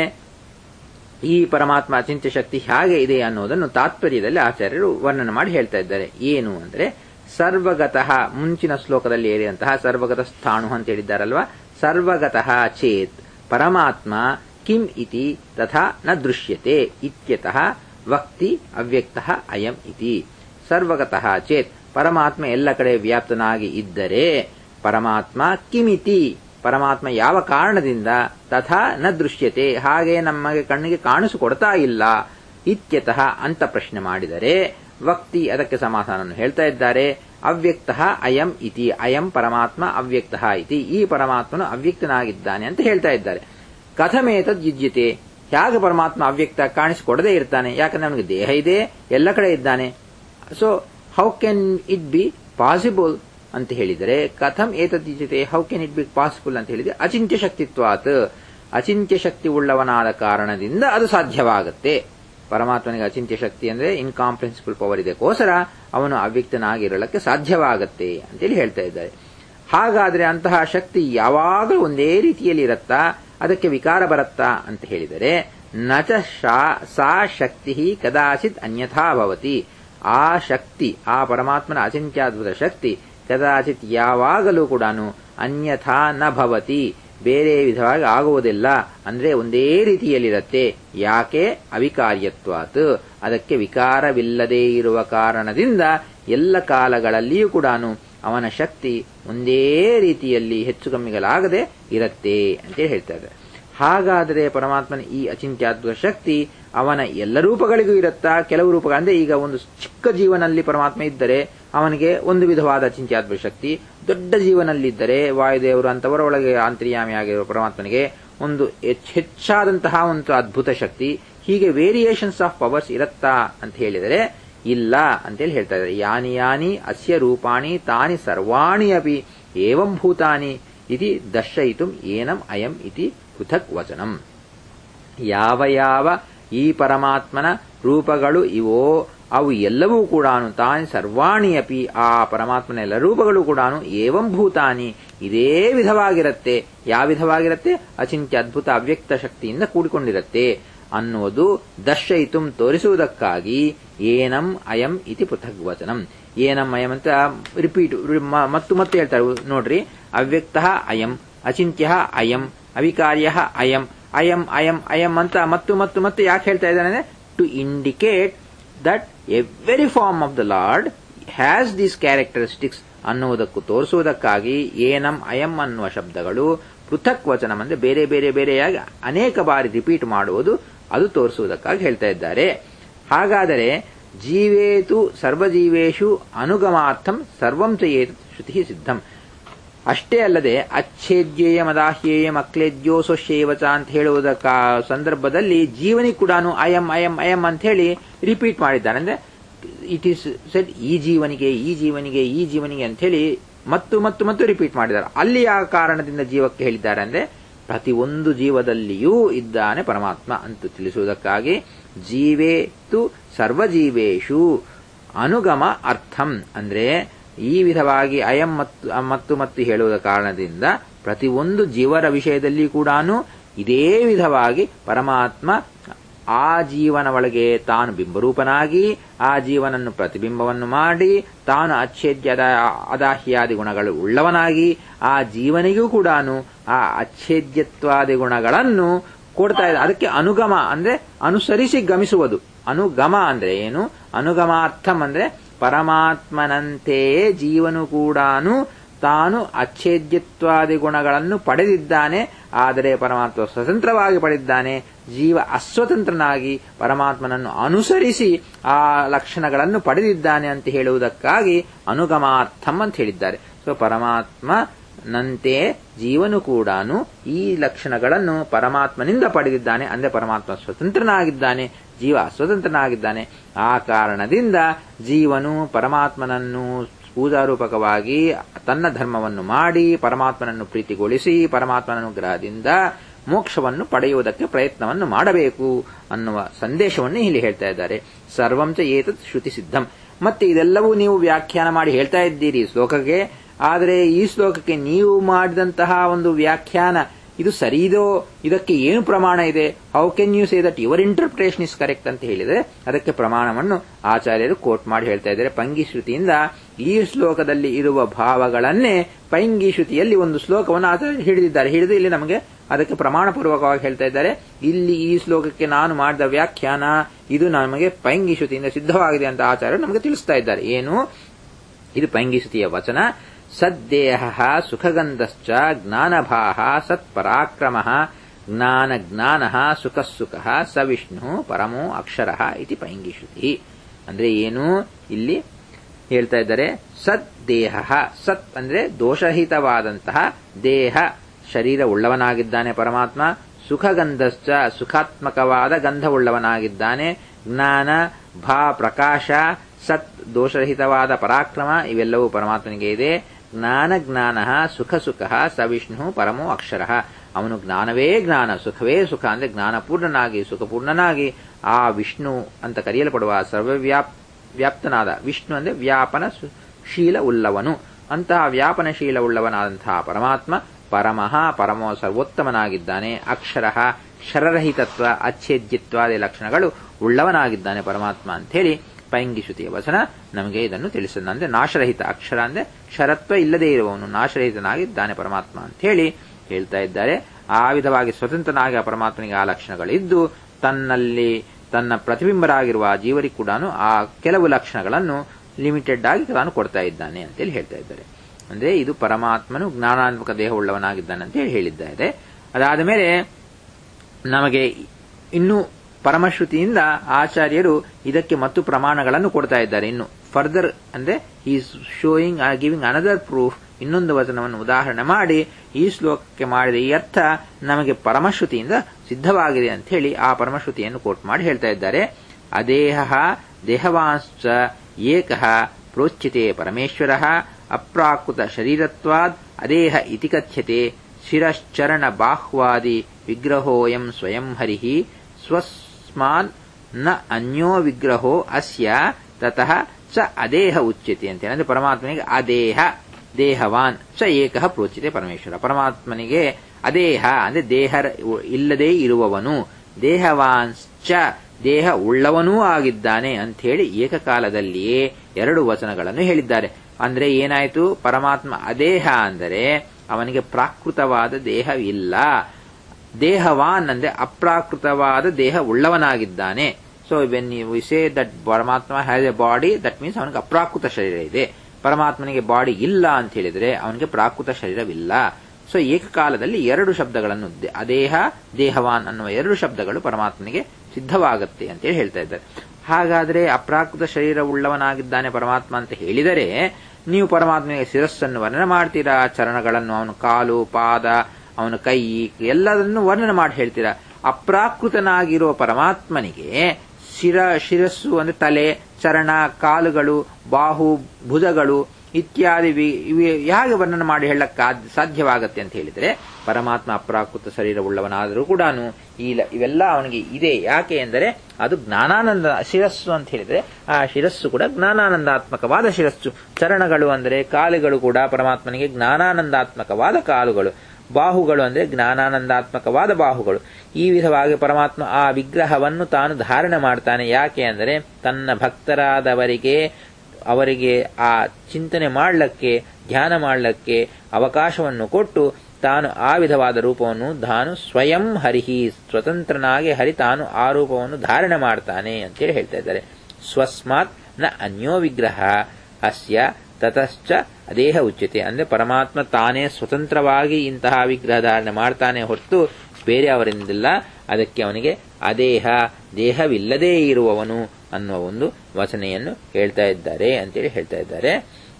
Speaker 1: ಈ ಪರಮಾತ್ಮ ಅಚಿಂತ್ಯ ಶಕ್ತಿ ಹೇಗೆ ಇದೆ ಅನ್ನೋದನ್ನು ತಾತ್ಪರ್ಯದಲ್ಲಿ ಆಚಾರ್ಯರು ವರ್ಣನೆ ಮಾಡಿ ಹೇಳ್ತಾ ಇದ್ದಾರೆ ಏನು ಅಂದ್ರೆ ಸರ್ವಗತಃ ಮುಂಚಿನ ಶ್ಲೋಕದಲ್ಲಿ ಏರಿದಂತಹ ಸರ್ವಗತ ಸ್ಥಾಣು ಅಂತ ಹೇಳಿದ್ದಾರಲ್ವಾ ಸರ್ವಗತಃ ಚೇತ್ ಪರಮಾತ್ಮ ಕಿಂ ಇತಿ ತಥಾ ನ ದೃಶ್ಯತೆ ಇತ್ಯತಃ ವಕ್ತಿ ಅವ್ಯಕ್ತ ಅಯಂ ಇತಿ ಸರ್ವಗತಃ ಚೇತ್ ಪರಮಾತ್ಮ ಎಲ್ಲ ಕಡೆ ವ್ಯಾಪ್ತನಾಗಿ ಇದ್ದರೆ ಪರಮಾತ್ಮ ಕಿಮಿತಿ ಪರಮಾತ್ಮ ಯಾವ ಕಾರಣದಿಂದ ತಥಾ ನ ದೃಶ್ಯತೆ ಹಾಗೆ ನಮಗೆ ಕಣ್ಣಿಗೆ ಕಾಣಿಸಿಕೊಡ್ತಾ ಇಲ್ಲ ಇತ್ಯತಃ ಅಂತ ಪ್ರಶ್ನೆ ಮಾಡಿದರೆ ವಕ್ತಿ ಅದಕ್ಕೆ ಸಮಾಧಾನವನ್ನು ಹೇಳ್ತಾ ಇದ್ದಾರೆ ಅವ್ಯಕ್ತ ಅಯಂ ಇತಿ ಅಯಂ ಪರಮಾತ್ಮ ಅವ್ಯಕ್ತ ಇತಿ ಈ ಪರಮಾತ್ಮನು ಅವ್ಯಕ್ತನಾಗಿದ್ದಾನೆ ಅಂತ ಹೇಳ್ತಾ ಇದ್ದಾರೆ ಕಥಮೇತದ್ ಯುಜ್ಯತೆ ಹೇಗೆ ಪರಮಾತ್ಮ ಅವ್ಯಕ್ತ ಕಾಣಿಸಿಕೊಡದೇ ಇರ್ತಾನೆ ಯಾಕಂದ್ರೆ ಅವನಿಗೆ ದೇಹ ಇದೆ ಎಲ್ಲ ಕಡೆ ಇದ್ದಾನೆ so how can it be possible ಅಂತ ಹೇಳಿದರೆ ಕಥಂ ಏತದ್ಯುಜ್ಯತೆ how can it be possible ಅಂತ ಹೇಳಿದ್ರೆ ಅಚಿಂತ್ಯ ಶಕ್ತಿತ್ವಾತ್ ಅಚಿಂತ್ಯ ಶಕ್ತಿ ಉಳ್ಳವನಾದ ಕಾರಣದಿಂದ ಅದು ಸಾಧ್ಯವಾಗುತ್ತೆ ಪರಮಾತ್ಮನಿಗೆ ಅಚಿಂತ್ಯ ಶಕ್ತಿ ಅಂದ್ರೆ ಇನ್ಕಾಂಪ್ರೆನ್ಸಿಬಲ್ ಪವರ್ ಇದಕ್ಕೋಸ್ಕರ ಅವನು ಅವ್ಯಕ್ತನಾಗಿರಲಿಕ್ಕೆ ಸಾಧ್ಯವಾಗತ್ತೆ ಅಂತೇಳಿ ಹೇಳ್ತಾ ಇದ್ದಾರೆ ಹಾಗಾದ್ರೆ ಅಂತಹ ಶಕ್ತಿ ಯಾವಾಗಲೂ ಒಂದೇ ರೀತಿಯಲ್ಲಿ ಇರತ್ತಾ ಅದಕ್ಕೆ ವಿಕಾರ ಬರತ್ತಾ ಅಂತ ಹೇಳಿದರೆ ನಚ ಸಾ ಶಕ್ತಿ ಕದಾಚಿತ್ ಅನ್ಯಥಾ ಭವತಿ ಆ ಶಕ್ತಿ ಆ ಪರಮಾತ್ಮನ ಅಚಿಂತ್ಯಾದ್ಭುತ ಶಕ್ತಿ ಕದಾಚಿತ್ ಯಾವಾಗಲೂ ಕೂಡ ಅನ್ಯಥಾ ನ ಭವತಿ ಬೇರೆ ವಿಧವಾಗಿ ಆಗುವುದಿಲ್ಲ ಅಂದ್ರೆ ಒಂದೇ ರೀತಿಯಲ್ಲಿರತ್ತೆ ಯಾಕೆ ಅವಿಕಾರ್ಯತ್ವಾತ್ ಅದಕ್ಕೆ ವಿಕಾರವಿಲ್ಲದೇ ಇರುವ ಕಾರಣದಿಂದ ಎಲ್ಲ ಕಾಲಗಳಲ್ಲಿಯೂ ಕೂಡ ಅವನ ಶಕ್ತಿ ಒಂದೇ ರೀತಿಯಲ್ಲಿ ಹೆಚ್ಚು ಕಮ್ಮಿಗಳಾಗದೆ ಇರತ್ತೆ ಅಂತೇಳಿ ಹೇಳ್ತಾ ಇದ್ದಾರೆ ಹಾಗಾದರೆ ಪರಮಾತ್ಮನ ಈ ಅಚಿಂತ್ಯಾದ್ಭುತ ಶಕ್ತಿ ಅವನ ಎಲ್ಲ ರೂಪಗಳಿಗೂ ಇರುತ್ತಾ ಕೆಲವು ರೂಪಗಳು ಅಂದ್ರೆ ಈಗ ಒಂದು ಚಿಕ್ಕ ಜೀವನಲ್ಲಿ ಪರಮಾತ್ಮ ಇದ್ದರೆ ಅವನಿಗೆ ಒಂದು ವಿಧವಾದ ಅಚಿಂತ್ಯಾದ್ಭುತ ಶಕ್ತಿ ದೊಡ್ಡ ಜೀವನಲ್ಲಿದ್ದರೆ ವಾಯುದೇವರು ಅಂತವರ ಒಳಗೆ ಆಂತರ್ಯಾಮಿಯಾಗಿರುವ ಪರಮಾತ್ಮನಿಗೆ ಒಂದು ಹೆಚ್ಚಾದಂತಹ ಒಂದು ಅದ್ಭುತ ಶಕ್ತಿ ಹೀಗೆ ವೇರಿಯೇಷನ್ಸ್ ಆಫ್ ಪವರ್ಸ್ ಇರತ್ತಾ ಅಂತ ಹೇಳಿದರೆ ಇಲ್ಲ ಅಂತೇಳಿ ಹೇಳ್ತಾ ಇದ್ದಾರೆ ಯಾನಿ ಯಾನಿ ಅಸ್ಯ ರೂಪಾಣಿ ತಾನಿ ಸರ್ವಾಣಿ ಅಪಿ ಏವಂ ಭೂತಾನಿ ಇತಿ ದರ್ಶಯಿತು ಏನಂ ಅಯಂ ಇತಿ ಪೃಥಕ್ ವಚನಂ ಯಾವ ಯಾವ ಈ ಪರಮಾತ್ಮನ ರೂಪಗಳು ಇವೋ ಅವು ಎಲ್ಲವೂ ಕೂಡ ತಾನಿ ಸರ್ವಾಣಿ ಅಪಿ ಆ ಪರಮಾತ್ಮನ ಎಲ್ಲ ರೂಪಗಳು ಕೂಡ ಏವಂ ಭೂತಾನಿ ಇದೇ ವಿಧವಾಗಿರತ್ತೆ ಯಾವ ವಿಧವಾಗಿರತ್ತೆ ಅಚಿಂತ್ಯ ಅದ್ಭುತ ಅವ್ಯಕ್ತ ಶಕ್ತಿಯಿಂದ ಕೂಡಿಕೊಂಡಿರತ್ತೆ ಅನ್ನುವುದು ದರ್ಶಯಿತು ತೋರಿಸುವುದಕ್ಕಾಗಿ ಏನಂ ಅಯಂ ಇತಿ ಪೃಥಕ್ ವಚನಂ ಏನಂ ಅಯಂ ಅಂತ ರಿಪೀಟ್ ಮತ್ತು ಮತ್ತೆ ಹೇಳ್ತಾರೆ ನೋಡ್ರಿ ಅವ್ಯಕ್ತ ಅಯಂ ಅಚಿಂತ್ಯ ಅಯಂ ಅವಿಕಾರ್ಯ ಅಯಂ ಅಯಂ ಅಯಂ ಅಯಂ ಅಂತ ಮತ್ತು ಮತ್ತು ಮತ್ತೆ ಯಾಕೆ ಹೇಳ್ತಾ ಇದ್ದಾನೆ to indicate that every form of the Lord has these characteristics ಅನ್ನುವುದಕ್ಕೂ ತೋರಿಸುವುದಕ್ಕಾಗಿ ಏನಂ ಅಯಂ ಅನ್ನುವ ಶಬ್ದಗಳು ಪೃಥಕ್ ವಚನ ಅಂದ್ರೆ ಬೇರೆ ಬೇರೆ ಬೇರೆಯಾಗಿ ಅನೇಕ ಬಾರಿ ರಿಪೀಟ್ ಮಾಡುವುದು ಅದು ತೋರಿಸುವುದಕ್ಕಾಗಿ ಹೇಳ್ತಾ ಇದ್ದಾರೆ ಹಾಗಾದರೆ ಜೀವೇತು ಸರ್ವಜೀವೇಶು ಅನುಗಮಾರ್ಥಂ ಸರ್ವಂ ಚಯೇತು ಶ್ರುತಿ ಸಿದ್ಧಂ ಅಷ್ಟೇ ಅಲ್ಲದೆ ಅಚ್ಛೇದ್ಯೇಯ ಮದಾಹ್ಯೇಯ ಮಕ್ಲೇದ್ಯೋ ಸ್ವಶೇವಚ ಅಂತ ಹೇಳುವುದ ಸಂದರ್ಭದಲ್ಲಿ ಜೀವನಿ ಕೂಡ ಅಯಂ ಅಯಂ ಅಯಂ ಅಂತ ಹೇಳಿ ರಿಪೀಟ್ ಮಾಡಿದ್ದಾನೆ ಅಂದ್ರೆ ಇಟ್ ಈಸ್ ಸೆಟ್ ಈ ಜೀವನಿಗೆ ಈ ಜೀವನಿಗೆ ಈ ಜೀವನಿಗೆ ಅಂತ ಹೇಳಿ ಮತ್ತು ಮತ್ತು ಮತ್ತು ರಿಪೀಟ್ ಮಾಡಿದ್ದಾರೆ ಅಲ್ಲಿ ಆ ಕಾರಣದಿಂದ ಜೀವಕ್ಕೆ ಹೇಳಿದ್ದಾರೆ ಅಂದ್ರೆ ಪ್ರತಿಯೊಂದು ಜೀವದಲ್ಲಿಯೂ ಇದ್ದಾನೆ ಪರಮಾತ್ಮ ಅಂತ ತಿಳಿಸುವುದಕ್ಕಾಗಿ ಜೀವೇತು ಸರ್ವಜೀವೇಶು ಅನುಗಮ ಅರ್ಥಂ ಅಂದ್ರೆ ಈ ವಿಧವಾಗಿ ಅಯಂ ಮತ್ತು ಮತ್ತು ಮತ್ತು ಹೇಳುವುದ ಕಾರಣದಿಂದ ಪ್ರತಿಯೊಂದು ಜೀವರ ವಿಷಯದಲ್ಲಿ ಕೂಡ ಇದೇ ವಿಧವಾಗಿ ಪರಮಾತ್ಮ ಆ ಜೀವನ ಒಳಗೆ ತಾನು ಬಿಂಬರೂಪನಾಗಿ ಆ ಜೀವನನ್ನು ಪ್ರತಿಬಿಂಬವನ್ನು ಮಾಡಿ ತಾನು ಅಚ್ಛೇದ್ಯದ ಅದಾಹ್ಯಾದಿ ಗುಣಗಳು ಉಳ್ಳವನಾಗಿ ಆ ಜೀವನಿಗೂ ಕೂಡ ಆ ಅಚ್ಛೇದ್ಯತ್ವಾದಿ ಗುಣಗಳನ್ನು ಕೊಡ್ತಾ ಇದೆ ಅದಕ್ಕೆ ಅನುಗಮ ಅಂದ್ರೆ ಅನುಸರಿಸಿ ಗಮಿಸುವುದು ಅನುಗಮ ಅಂದ್ರೆ ಏನು ಅನುಗಮಾರ್ಥಂ ಅಂದ್ರೆ ಪರಮಾತ್ಮನಂತೆಯೇ ಜೀವನು ಕೂಡ ತಾನು ಅಚ್ಛೇದ್ಯತ್ವಾದಿ ಗುಣಗಳನ್ನು ಪಡೆದಿದ್ದಾನೆ ಆದರೆ ಪರಮಾತ್ಮ ಸ್ವತಂತ್ರವಾಗಿ ಪಡೆದಿದ್ದಾನೆ ಜೀವ ಅಸ್ವತಂತ್ರನಾಗಿ ಪರಮಾತ್ಮನನ್ನು ಅನುಸರಿಸಿ ಆ ಲಕ್ಷಣಗಳನ್ನು ಪಡೆದಿದ್ದಾನೆ ಅಂತ ಹೇಳುವುದಕ್ಕಾಗಿ ಅನುಗಮಾರ್ಥಂ ಅಂತ ಹೇಳಿದ್ದಾರೆ ಸೊ ಪರಮಾತ್ಮ ನಂತೆ ಜೀವನು ಕೂಡ ಈ ಲಕ್ಷಣಗಳನ್ನು ಪರಮಾತ್ಮನಿಂದ ಪಡೆದಿದ್ದಾನೆ ಅಂದ್ರೆ ಪರಮಾತ್ಮ ಸ್ವತಂತ್ರನಾಗಿದ್ದಾನೆ ಜೀವ ಅಸ್ವತಂತ್ರನಾಗಿದ್ದಾನೆ ಆ ಕಾರಣದಿಂದ ಜೀವನು ಪರಮಾತ್ಮನನ್ನು ಪೂಜಾರೂಪಕವಾಗಿ ತನ್ನ ಧರ್ಮವನ್ನು ಮಾಡಿ ಪರಮಾತ್ಮನನ್ನು ಪ್ರೀತಿಗೊಳಿಸಿ ಪರಮಾತ್ಮನ ಅನುಗ್ರಹದಿಂದ ಮೋಕ್ಷವನ್ನು ಪಡೆಯುವುದಕ್ಕೆ ಪ್ರಯತ್ನವನ್ನು ಮಾಡಬೇಕು ಅನ್ನುವ ಸಂದೇಶವನ್ನು ಇಲ್ಲಿ ಹೇಳ್ತಾ ಇದ್ದಾರೆ ಸರ್ವಂಚ ಏತತ್ ಶ್ರುತಿ ಸಿದ್ಧಂ ಮತ್ತೆ ಇದೆಲ್ಲವೂ ನೀವು ವ್ಯಾಖ್ಯಾನ ಮಾಡಿ ಹೇಳ್ತಾ ಇದ್ದೀರಿ ಶ್ಲೋಕಕ್ಕೆ ಆದರೆ ಈ ಶ್ಲೋಕಕ್ಕೆ ನೀವು ಮಾಡಿದಂತಹ ಒಂದು ವ್ಯಾಖ್ಯಾನ ಇದು ಸರಿದೋ ಇದಕ್ಕೆ ಏನು ಪ್ರಮಾಣ ಇದೆ how can you say that your interpretation is correct ಅಂತ ಹೇಳಿದರೆ ಅದಕ್ಕೆ ಪ್ರಮಾಣವನ್ನು ಆಚಾರ್ಯರು ಕೋಟ್ ಮಾಡಿ ಹೇಳ್ತಾ ಇದ್ದಾರೆ ಪಂಗಿ ಶ್ರುತಿಯಿಂದ ಈ ಶ್ಲೋಕದಲ್ಲಿ ಇರುವ ಭಾವಗಳನ್ನೇ ಪೈಂಗಿ ಶ್ರುತಿಯಲ್ಲಿ ಒಂದು ಶ್ಲೋಕವನ್ನು ಆಚಾರ್ಯರು ಹಿಡಿದಿದ್ದಾರೆ ಹಿಡಿದು ಇಲ್ಲಿ ನಮಗೆ ಅದಕ್ಕೆ ಪ್ರಮಾಣಪೂರ್ವಕವಾಗಿ ಹೇಳ್ತಾ ಇದ್ದಾರೆ ಇಲ್ಲಿ ಈ ಶ್ಲೋಕಕ್ಕೆ ನಾನು ಮಾಡಿದ ವ್ಯಾಖ್ಯಾನ ಇದು ನಮಗೆ ಪೈಂಗಿ ಶ್ರುತಿಯಿಂದ ಸಿದ್ಧವಾಗಿದೆ ಅಂತ ಆಚಾರ್ಯರು ನಮಗೆ ತಿಳಿಸ್ತಾ ಇದ್ದಾರೆ ಏನು ಇದು ಪೈಂಗಿ ಶ್ರುತಿಯ ವಚನ ಸದ್ದೇಹ ಸುಖಗಂಧಶ್ಚ ಜ್ಞಾನಭಾಹ ಸತ್ಪರಾಕ್ರಮ ಜ್ಞಾನ ಜ್ಞಾನ ಸುಖ ಸುಖ ಸ ವಿಷ್ಣು ಪರಮೋ ಅಕ್ಷರ ಇತಿ ಪೈಂಗಿ ಶ್ರುತಿ ಅಂದ್ರೆ ಏನು ಇಲ್ಲಿ ಹೇಳ್ತಾ ಇದ್ದಾರೆ ಸತ್ ದೇಹ ಸತ್ ಅಂದ್ರೆ ದೋಷರಹಿತವಾದಂತಹ ದೇಹ ಶರೀರ ಉಳ್ಳವನಾಗಿದ್ದಾನೆ ಪರಮಾತ್ಮ ಸುಖಗಂಧಶ್ಚ ಸುಖಾತ್ಮಕವಾದ ಗಂಧವುಳ್ಳವನಾಗಿದ್ದಾನೆ ಜ್ಞಾನ ಭಾ ಪ್ರಕಾಶ ಸತ್ ದೋಷರಹಿತವಾದ ಪರಾಕ್ರಮ ಇವೆಲ್ಲವೂ ಪರಮಾತ್ಮನಿಗೆ ಇದೆ ಜ್ಞಾನ ಜ್ಞಾನ ಸುಖ ಸುಖ ಸ ವಿಷ್ಣು ಪರಮೋ ಅಕ್ಷರ ಅವನು ಜ್ಞಾನವೇ ಜ್ಞಾನ ಸುಖವೇ ಸುಖ ಅಂದ್ರೆ ಜ್ಞಾನಪೂರ್ಣನಾಗಿ ಸುಖಪೂರ್ಣನಾಗಿ ಆ ವಿಷ್ಣು ಅಂತ ಕರೆಯಲ್ಪಡುವ ಸರ್ವವ್ಯಾಪ್ ವ್ಯಾಪ್ತನಾದ ವಿಷ್ಣು ಅಂದ್ರೆ ವ್ಯಾಪನ ಶೀಲ ಉಳ್ಳವನು ಅಂತಹ ವ್ಯಾಪನಶೀಲ ಉಳ್ಳವನಾದಂತಹ ಪರಮಾತ್ಮ ಪರಮಃ ಪರಮೋ ಸರ್ವೋತ್ತಮನಾಗಿದ್ದಾನೆ ಅಕ್ಷರ ಶರರಹಿತತ್ವ ಅಚ್ಛೇದ್ಯತ್ವಾದಿ ಲಕ್ಷಣಗಳು ಉಳ್ಳವನಾಗಿದ್ದಾನೆ ಪರಮಾತ್ಮ ಅಂತ ಹೇಳಿ ಪೈಂಗಿಶ್ರುತಿಯ ವಚನ ನಮಗೆ ಇದನ್ನು ತಿಳಿಸಿದ ಅಂದ್ರೆ ನಾಶರಹಿತ ಅಕ್ಷರ ಅಂದ್ರೆ ಕ್ಷರತ್ವ ಇಲ್ಲದೇ ಇರುವವನು ನಾಶರಹಿತನಾಗಿದ್ದಾನೆ ಪರಮಾತ್ಮ ಅಂತ ಹೇಳಿ ಹೇಳ್ತಾ ಇದ್ದಾರೆ ಆ ವಿಧವಾಗಿ ಸ್ವತಂತ್ರನಾಗಿ ಆ ಪರಮಾತ್ಮನಿಗೆ ಆ ಲಕ್ಷಣಗಳಿದ್ದು ತನ್ನಲ್ಲಿ ತನ್ನ ಪ್ರತಿಬಿಂಬರಾಗಿರುವ ಜೀವರಿಗೆ ಕೂಡ ಆ ಕೆಲವು ಲಕ್ಷಣಗಳನ್ನು ಲಿಮಿಟೆಡ್ ಆಗಿ ತಾನು ಕೊಡ್ತಾ ಇದ್ದಾನೆ ಅಂತೇಳಿ ಹೇಳ್ತಾ ಇದ್ದಾರೆ ಅಂದ್ರೆ ಇದು ಪರಮಾತ್ಮನು ಜ್ಞಾನಾತ್ಮಕ ದೇಹವುಳ್ಳವನಾಗಿದ್ದಾನೆ ಅಂತ ಹೇಳಿ ಹೇಳಿದ್ದಾರೆ ಅದಾದ ಮೇಲೆ ನಮಗೆ ಇನ್ನು ಪರಮಶ್ರುತಿಯಿಂದ ಆಚಾರ್ಯರು ಇದಕ್ಕೆ ಮತ್ತು ಪ್ರಮಾಣಗಳನ್ನು ಕೊಡ್ತಾ ಇದ್ದಾರೆ ಇನ್ನು ಫರ್ದರ್ ಅಂದ್ರೆ is showing giving another proof ಇನ್ನೊಂದು ವಚನವನ್ನು ಉದಾಹರಣೆ ಮಾಡಿ ಈ ಶ್ಲೋಕಕ್ಕೆ ಮಾಡಿದ ಈ ಅರ್ಥ ನಮಗೆ ಪರಮಶ್ರುತಿಯಿಂದ ಸಿದ್ಧವಾಗಿದೆ ಅಂತ ಹೇಳಿ ಆ ಪರಮಶ್ರುತಿಯನ್ನು ಕೋಟ್ ಮಾಡಿ ಹೇಳ್ತಾ ಇದ್ದಾರೆ ಅದೇಹ ದೇಹವಾಂಶ್ಚ ಏಕ ಪ್ರೋಚ್ಯತೆ ಪರಮೇಶ್ವರ ಅಪ್ರಾಕೃತ ಶರೀರತ್ವಾದ್ ಅದೇಹ ಇತಿ ಕಥ್ಯತೆ ಶಿರಶ್ಚರಣ ಬಾಹ್ವಾದಿ ವಿಗ್ರಹೋಯಂ ಸ್ವಯಂ ಹರಿಹಿ ಸ್ವಸ್ಮಾನ್ ನ ಅನ್ಯೋ ವಿಗ್ರಹೋ ಅಸ್ಯ ತತಃ ಸ ಅದೇಹ ಉಚ್ಯತೆ ಅಂತ ಅಂದ್ರೆ ಪರಮಾತ್ಮನಿಗೆ ಅದೇಹ ದೇಹವಾನ್ ಸ ಏಕ ಪ್ರೋಚಿತೆ ಪರಮೇಶ್ವರ ಪರಮಾತ್ಮನಿಗೆ ಅದೇಹ ಅಂದ್ರೆ ದೇಹ ಇಲ್ಲದೇ ಇರುವವನು ದೇಹವಾಂಶ್ಚ ದೇಹ ಉಳ್ಳವನೂ ಆಗಿದ್ದಾನೆ ಅಂತ ಹೇಳಿ ಏಕಕಾಲದಲ್ಲಿಯೇ ಎರಡು ವಚನಗಳನ್ನು ಹೇಳಿದ್ದಾರೆ ಅಂದ್ರೆ ಏನಾಯಿತು ಪರಮಾತ್ಮ ಅದೇಹ ಅಂದರೆ ಅವನಿಗೆ ಪ್ರಾಕೃತವಾದ ದೇಹವಿಲ್ಲ ದೇಹವಾನ್ ಅಂದ್ರೆ ಅಪ್ರಾಕೃತವಾದ ದೇಹ ಉಳ್ಳವನಾಗಿದ್ದಾನೆ so when you say that ಪರಮಾತ್ಮ has a body that means ಅವನಿಗೆ ಅಪ್ರಾಕೃತ ಶರೀರ ಇದೆ ಪರಮಾತ್ಮನಿಗೆ ಬಾಡಿ ಇಲ್ಲ ಅಂತ ಹೇಳಿದ್ರೆ ಅವನಿಗೆ ಪ್ರಾಕೃತ ಶರೀರವಿಲ್ಲ ಸೊ ಏಕಕಾಲದಲ್ಲಿ ಎರಡು ಶಬ್ದಗಳನ್ನು ಅದೇಹ ದೇಹವಾನ್ ಅನ್ನುವ ಎರಡು ಶಬ್ದಗಳು ಪರಮಾತ್ಮನಿಗೆ ಸಿದ್ಧವಾಗುತ್ತೆ ಅಂತೇಳಿ ಹೇಳ್ತಾ ಇದ್ದಾರೆ ಹಾಗಾದ್ರೆ ಅಪ್ರಾಕೃತ ಶರೀರ ಉಳ್ಳವನಾಗಿದ್ದಾನೆ ಪರಮಾತ್ಮ ಅಂತ ಹೇಳಿದರೆ ನೀವು ಪರಮಾತ್ಮನಿಗೆ ಶಿರಸ್ಸನ್ನು ವರ್ಣನೆ ಮಾಡ್ತೀರಾ ಚರಣಗಳನ್ನು ಅವನ ಕಾಲು ಪಾದ ಅವನ ಕೈ ಎಲ್ಲದನ್ನು ವರ್ಣನೆ ಮಾಡಿ ಹೇಳ್ತೀರಾ ಅಪ್ರಾಕೃತನಾಗಿರುವ ಪರಮಾತ್ಮನಿಗೆ ಶಿರ ಶಿರಸ್ಸು ಅಂದ್ರೆ ತಲೆ ಚರಣ ಕಾಲುಗಳು ಬಾಹು ಭುಜಗಳು ಇತ್ಯಾದಿ ವಿ- ಇವೆ ಹೇಗೆ ವರ್ಣನೆ ಮಾಡಿ ಹೇಳಕ್ ಸಾಧ್ಯವಾಗತ್ತೆ ಅಂತ ಹೇಳಿದ್ರೆ ಪರಮಾತ್ಮ ಅಪ್ರಾಕೃತ ಶರೀರವುಳ್ಳವನಾದರೂ ಕೂಡ ಇಲ್ಲ ಇವೆಲ್ಲ ಅವನಿಗೆ ಇದೆ ಯಾಕೆ ಎಂದರೆ ಅದು ಜ್ಞಾನಾನಂದ ಶಿರಸ್ಸು ಅಂತ ಹೇಳಿದ್ರೆ ಆ ಶಿರಸ್ಸು ಕೂಡ ಜ್ಞಾನಾನಂದಾತ್ಮಕವಾದ ಶಿರಸ್ಸು ಚರಣಗಳು ಅಂದರೆ ಕಾಲುಗಳು ಕೂಡ ಪರಮಾತ್ಮನಿಗೆ ಜ್ಞಾನಾನಂದಾತ್ಮಕವಾದ ಕಾಲುಗಳು ಬಾಹುಗಳು ಅಂದರೆ ಜ್ಞಾನಾನಂದಾತ್ಮಕವಾದ ಬಾಹುಗಳು ಈ ವಿಧವಾಗಿ ಪರಮಾತ್ಮ ಆ ವಿಗ್ರಹವನ್ನು ತಾನು ಧಾರಣೆ ಮಾಡ್ತಾನೆ ಯಾಕೆ ಅಂದರೆ ತನ್ನ ಭಕ್ತರಾದವರಿಗೆ ಅವರಿಗೆ ಆ ಚಿಂತನೆ ಮಾಡಲಿಕ್ಕೆ ಧ್ಯಾನ ಮಾಡಲಿಕ್ಕೆ ಅವಕಾಶವನ್ನು ಕೊಟ್ಟು ತಾನು ಆ ವಿಧವಾದ ರೂಪವನ್ನು ತಾನು ಸ್ವಯಂ ಹರಿಹಿ ಸ್ವತಂತ್ರನಾಗಿ ಹರಿ ತಾನು ಆ ರೂಪವನ್ನು ಧಾರಣೆ ಮಾಡ್ತಾನೆ ಅಂತೇಳಿ ಹೇಳ್ತಾ ಇದ್ದಾರೆ ಸ್ವಸ್ಮಾತ್ ನ ಅನ್ಯೋ ವಿಗ್ರಹ ಅಸ್ಯ ತತಶ್ಚ ಅದೇಹ ಉಚ್ಯತೆ ಅಂದ್ರೆ ಪರಮಾತ್ಮ ತಾನೇ ಸ್ವತಂತ್ರವಾಗಿ ಇಂತಹ ವಿಗ್ರಹ ಧಾರಣೆ ಮಾಡ್ತಾನೆ ಹೊರತು ಬೇರೆ ಅವರಿಂದಿಲ್ಲ ಅದಕ್ಕೆ ಅವನಿಗೆ ಅದೇಹ ದೇಹವಿಲ್ಲದೇ ಇರುವವನು ಅನ್ನುವ ಒಂದು ವಚನೆಯನ್ನು ಹೇಳ್ತಾ ಇದ್ದಾರೆ ಅಂತೇಳಿ ಹೇಳ್ತಾ ಇದ್ದಾರೆ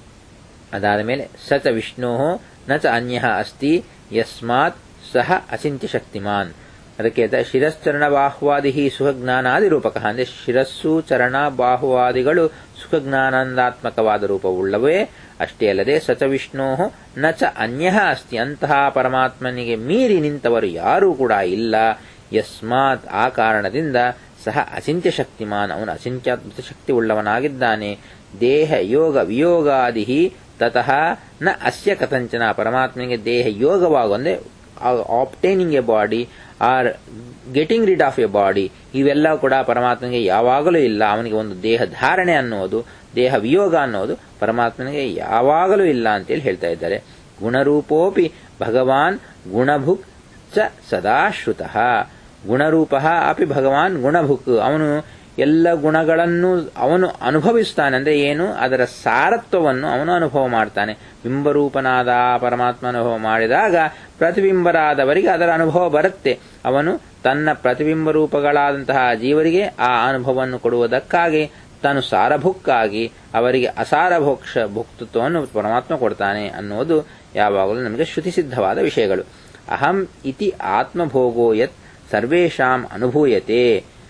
Speaker 1: ಅದಾದ ಮೇಲೆ ಸ ಚ ವಿಷ್ಣೋ ನ ಚ ಅನ್ಯ ಅಸ್ತಿ ಯಸ್ಮಾತ್ ಸಹ ಅಚಿಂತ್ಯ ಶಕ್ತಿಮಾನ್ ಅದಕ್ಕೆ ಹೇಳ್ತಾರೆ, ಶಿರಶ್ಚರಣ ಬಾಹುವಾದಿ ಸುಖಜ್ಞಾನಾದಿ ರೂಪಕ ಅಂದ್ರೆ ಶಿರಸ್ಸು ಚರಣ ಬಾಹುವಾದಿಗಳು ಸುಖಜ್ಞಾನಾನಂದಾತ್ಮಕವಾದ ರೂಪವುಳ್ಳವೇ ಅಷ್ಟೇ ಅಲ್ಲದೆ ಸಚ ವಿಷ್ಣೋ ನ ಚ ಅನ್ಯ ಅಸ್ತಿ ಅಂತಹ ಪರಮಾತ್ಮನಿಗೆ ಮೀರಿ ನಿಂತವರು ಯಾರೂ ಕೂಡ ಇಲ್ಲ ಯಸ್ಮಾತ್ ಆ ಕಾರಣದಿಂದ ಸಹ ಅಚಿಂತ್ಯ ಶಕ್ತಿಮಾನ್ ಅವನು ಅಚಿಂತ್ಯಾತ್ಮಕ ಶಕ್ತಿ ಉಳ್ಳವನಾಗಿದ್ದಾನೆ ದೇಹ ಯೋಗ ವಿಯೋಗಾದಿ ತತಃ ನ ಅಸ್ಯ ಕಥಂಚನ ಪರಮಾತ್ಮನಿಗೆ ದೇಹ ಯೋಗವಾಗು ಅಂದ್ರೆ obtaining a body or getting rid of a body ಇವೆಲ್ಲ ಕೂಡ ಪರಮಾತ್ಮನಿಗೆ ಯಾವಾಗಲೂ ಇಲ್ಲ ಅವನಿಗೆ ಒಂದು ದೇಹ ಧಾರಣೆ ಅನ್ನೋದು ದೇಹ ವಿಯೋಗ ಅನ್ನೋದು ಪರಮಾತ್ಮನಿಗೆ ಯಾವಾಗಲೂ ಇಲ್ಲ ಅಂತೇಳಿ ಹೇಳ್ತಾ ಇದ್ದಾರೆ ಗುಣರೂಪೋಪಿ ಭಗವಾನ್ ಗುಣಭುಕ್ ಚ ಸದಾ ಶ್ರುತಃ ಗುಣರೂಪ ಅಪಿ ಭಗವಾನ್ ಗುಣಭುಕ್ ಅವನು ಎಲ್ಲ ಗುಣಗಳನ್ನು ಅವನು ಅನುಭವಿಸ್ತಾನೆ ಅಂದ್ರೆ ಏನು ಅದರ ಸಾರತ್ವವನ್ನು ಅವನು ಅನುಭವ ಮಾಡ್ತಾನೆ ಬಿಂಬರೂಪನಾದ ಆ ಪರಮಾತ್ಮ ಅನುಭವ ಮಾಡಿದಾಗ ಪ್ರತಿಬಿಂಬರಾದವರಿಗೆ ಅದರ ಅನುಭವ ಬರುತ್ತೆ ಅವನು ತನ್ನ ಪ್ರತಿಬಿಂಬ ರೂಪಗಳಾದಂತಹ ಜೀವರಿಗೆ ಆ ಅನುಭವವನ್ನು ಕೊಡುವುದಕ್ಕಾಗಿ ತಾನು ಸಾರಭುಕ್ಕಾಗಿ ಅವರಿಗೆ ಅಸಾರಭೋಕ್ಷ ಭುಕ್ತತ್ವವನ್ನು ಪರಮಾತ್ಮ ಕೊಡ್ತಾನೆ ಅನ್ನುವುದು ಯಾವಾಗಲೂ ನಮಗೆ ಶ್ರುತಿಸಿದ್ಧವಾದ ವಿಷಯಗಳು ಅಹಂ ಇತಿ ಆತ್ಮಭೋಗೋ ಯತ್ ಸರ್ವೇಷಾಂ ಅನುಭೂಯತೆ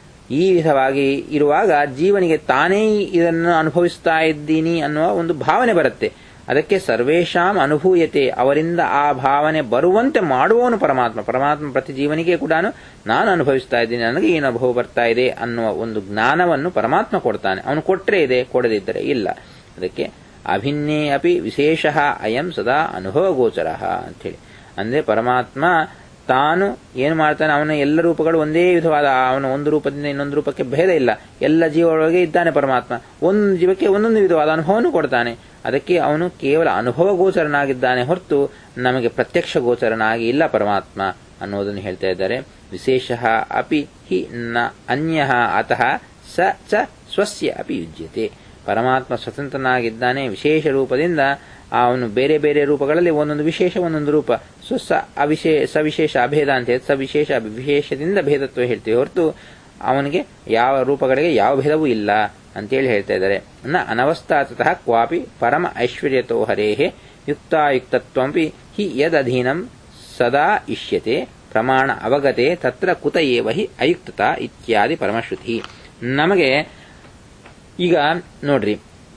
Speaker 1: ಈ ವಿಧವಾಗಿ ಇರುವಾಗ ಜೀವನಿಗೆ ತಾನೇ ಇದನ್ನು ಅನುಭವಿಸ್ತಾ ಇದ್ದೀನಿ ಅನ್ನುವ ಒಂದು ಭಾವನೆ ಬರುತ್ತೆ ಅದಕ್ಕೆ ಸರ್ವೇಷಾಂ ಅನುಭೂಯತೆ ಅವರಿಂದ ಆ ಭಾವನೆ ಬರುವಂತೆ ಮಾಡುವವನು ಪರಮಾತ್ಮ ಪರಮಾತ್ಮ ಪ್ರತಿ ಜೀವನಿಗೆ ಕೂಡ ನಾನು ಅನುಭವಿಸ್ತಾ ಇದ್ದೀನಿ ನನಗೆ ಏನು ಅನುಭವ ಬರ್ತಾ ಇದೆ ಅನ್ನುವ ಒಂದು ಜ್ಞಾನವನ್ನು ಪರಮಾತ್ಮ ಕೊಡ್ತಾನೆ ಅವನು ಕೊಟ್ಟರೆ ಇದೆ ಕೊಡದಿದ್ದರೆ ಇಲ್ಲ ಅದಕ್ಕೆ ಅಭಿನ್ನೇ ಅಪಿ ವಿಶೇಷ ಅಯಂ ಸದಾ ಅನುಭವ ಗೋಚರ ಅಂಥೇಳಿ ಅಂದ್ರೆ ಪರಮಾತ್ಮ ತಾನು ಏನು ಮಾಡ್ತಾನೆ ಅವನ ಎಲ್ಲ ರೂಪಗಳು ಒಂದೇ ವಿಧವಾದ ಅವನ ಒಂದು ರೂಪದಿಂದ ಇನ್ನೊಂದು ರೂಪಕ್ಕೆ ಭೇದ ಇಲ್ಲ ಎಲ್ಲ ಜೀವರೊಳಗೆ ಇದ್ದಾನೆ ಪರಮಾತ್ಮ ಒಂದು ಜೀವಕ್ಕೆ ಒಂದೊಂದು ವಿಧವಾದ ಅನುಭವವನ್ನು ಕೊಡ್ತಾನೆ ಅದಕ್ಕೆ ಅವನು ಕೇವಲ ಅನುಭವ ಗೋಚರನಾಗಿದ್ದಾನೆ ಹೊರತು ನಮಗೆ ಪ್ರತ್ಯಕ್ಷ ಗೋಚರನಾಗಿ ಇಲ್ಲ ಪರಮಾತ್ಮ ಅನ್ನೋದನ್ನು ಹೇಳ್ತಾ ಇದ್ದಾರೆ ವಿಶೇಷ ಅಪಿ ಹಿ ನ ಅನ್ಯ ಅತಃ ಸ ಚ ಸ್ವಸ್ಯ ಅಪಿ ಯುಜ್ಯತೆ ಪರಮಾತ್ಮ ಸ್ವತಂತ್ರನಾಗಿದ್ದಾನೆ ವಿಶೇಷ ರೂಪದಿಂದ ಅವನು ಬೇರೆ ಬೇರೆ ರೂಪಗಳಲ್ಲಿ ಒಂದೊಂದು ವಿಶೇಷ ಒಂದೊಂದು ರೂಪ ಸೊ ಸ ಅವಿಶೇ ಸವಿಶೇಷ ಅಭೇದ ಅಂತ ಹೇಳಿ ಸವಿಶೇಷ ವಿಶೇಷದಿಂದ ಭೇದತ್ವ ಹೇಳ್ತೀವಿ ಹೊರತು ಅವನಿಗೆ ಯಾವ ರೂಪಗಳಿಗೆ ಯಾವ ಭೇದವೂ ಇಲ್ಲ ಅಂತೇಳಿ ಹೇಳ್ತಾ ಇದ್ದಾರೆ ನ ಅನವಸ್ಥಾತಃ ಕ್ವಾಪಿ ಪರಮ ಐಶ್ವರ್ಯತೋ ಹರೇಹೆ ಯುಕ್ತಾಯುಕ್ತತ್ವಂಪಿ ಹಿ ಯದಧೀನಂ ಸದಾ ಇಷ್ಯತೆ ಪ್ರಮಾಣ ಅವಗತೆ ತತ್ರ ಕುತ ಏವ ಹಿ ಅಯುಕ್ತತ ಇತ್ಯಾದಿ ಪರಮಶ್ರುತಿ ನಮಗೆ ಈಗ ನೋಡ್ರಿ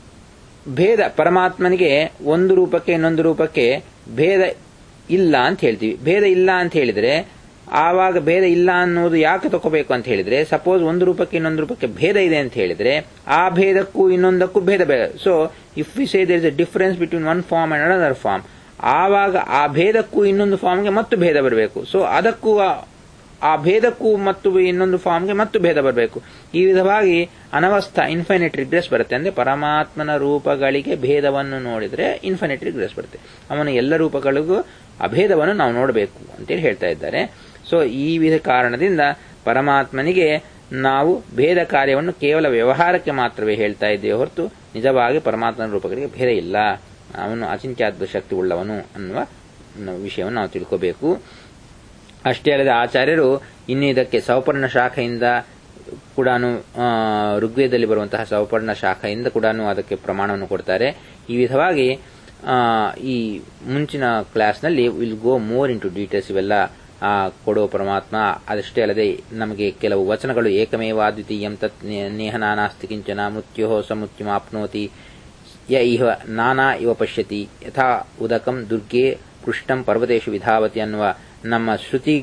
Speaker 1: ಭೇದ ಪರಮಾತ್ಮನಿಗೆ ಒಂದು ರೂಪಕ್ಕೆ ಇನ್ನೊಂದು ರೂಪಕ್ಕೆ ಭೇದ ಇಲ್ಲ ಅಂತ ಹೇಳ್ತೀವಿ ಭೇದ ಇಲ್ಲ ಅಂತ ಹೇಳಿದ್ರೆ ಆವಾಗ ಭೇದ ಇಲ್ಲ ಅನ್ನೋದು ಯಾಕೆ ತಗೋಬೇಕು ಅಂತ ಹೇಳಿದ್ರೆ ಸಪೋಸ್ ಒಂದು ರೂಪಕ್ಕೆ ಇನ್ನೊಂದು ರೂಪಕ್ಕೆ ಭೇದ ಇದೆ ಅಂತ ಹೇಳಿದ್ರೆ ಆ ಭೇದಕ್ಕೂ ಇನ್ನೊಂದಕ್ಕೂ ಭೇದ ಬೇಡ so if we say there is a difference between one form and another form ಆವಾಗ ಆ ಭೇದಕ್ಕೂ ಇನ್ನೊಂದು ಫಾರ್ಮ್ಗೆ ಮತ್ತು ಭೇದ ಬರಬೇಕು ಸೊ ಅದಕ್ಕೂ ಆ ಭೇದಕ್ಕೂ ಮತ್ತು ಇನ್ನೊಂದು ಫಾರ್ಮ್ಗೆ ಮತ್ತು ಭೇದ ಬರಬೇಕು ಈ ವಿಧವಾಗಿ ಅನವಸ್ಥಾ ಇನ್ಫೈನೈಟ್ ರಿಗ್ರೆಸ್ ಬರುತ್ತೆ ಅಂದ್ರೆ ಪರಮಾತ್ಮನ ರೂಪಗಳಿಗೆ ಭೇದವನ್ನು ನೋಡಿದ್ರೆ ಇನ್ಫೈನೈಟ್ ರಿಗ್ರೆಸ್ ಬರುತ್ತೆ ಅವನ ಎಲ್ಲ ರೂಪಗಳಿಗೂ ಅಭೇದವನ್ನು ನಾವು ನೋಡಬೇಕು ಅಂತೇಳಿ ಹೇಳ್ತಾ ಇದ್ದಾರೆ ಸೊ ಈ ವಿಧ ಕಾರಣದಿಂದ ಪರಮಾತ್ಮನಿಗೆ ನಾವು ಭೇದ ಕಾರ್ಯವನ್ನು ಕೇವಲ ವ್ಯವಹಾರಕ್ಕೆ ಮಾತ್ರವೇ ಹೇಳ್ತಾ ಇದ್ದೇವೆ ಹೊರತು ನಿಜವಾಗಿ ಪರಮಾತ್ಮನ ರೂಪಗಳಿಗೆ ಭೇದ ಇಲ್ಲ ಅವನು ಅಚಿಂತ್ಯಾದ್ಭುತ ಶಕ್ತಿ ಉಳ್ಳವನು ಅನ್ನುವ ವಿಷಯವನ್ನು ನಾವು ತಿಳ್ಕೋಬೇಕು ಅಷ್ಟೇ ಅಲ್ಲದೆ ಆಚಾರ್ಯರು ಇನ್ನು ಇದಕ್ಕೆ ಸೌಪರ್ಣ ಶಾಖೆಯಿಂದ ಕೂಡ ಋಗ್ವೇದದಲ್ಲಿ ಬರುವಂತಹ ಸೌಪರ್ಣ ಶಾಖೆಯಿಂದ ಕೂಡ ಅದಕ್ಕೆ ಪ್ರಮಾಣವನ್ನು ಕೊಡ್ತಾರೆ ಈ ವಿಧವಾಗಿ ಆ, ಈ ಮುಂಚಿನ ಕ್ಲಾಸ್ನಲ್ಲಿ will go more into details ಇವೆಲ್ಲ ಆ, ಕೊಡೋ ಪರಮಾತ್ಮ ಅದಷ್ಟೇ ಅಲ್ಲದೆ ನಮಗೆ ಕೆಲವು ವಚನಗಳು ಏಕಮೇವಾದ್ವಿತೀಯಂ ತತ್ ನೇಹನಾನಾಸ್ತಿ ಕಿಂಚನ ಮೃತ್ಯೋ ಸಮುತ್ಯಮಾಪ್ನೋತಿ ಯ ಇಹ ನಾನಾ ಇವ ಪಶ್ಯತಿ ಯಥಾ ಉದಕಂ ದುರ್ಗೆ ಪೃಷ್ಟಂ ಪರ್ವತೇಶು ವಿಧಾವತಿ ಅನ್ನುವ ನಮ್ಮ ಶ್ರುತಿ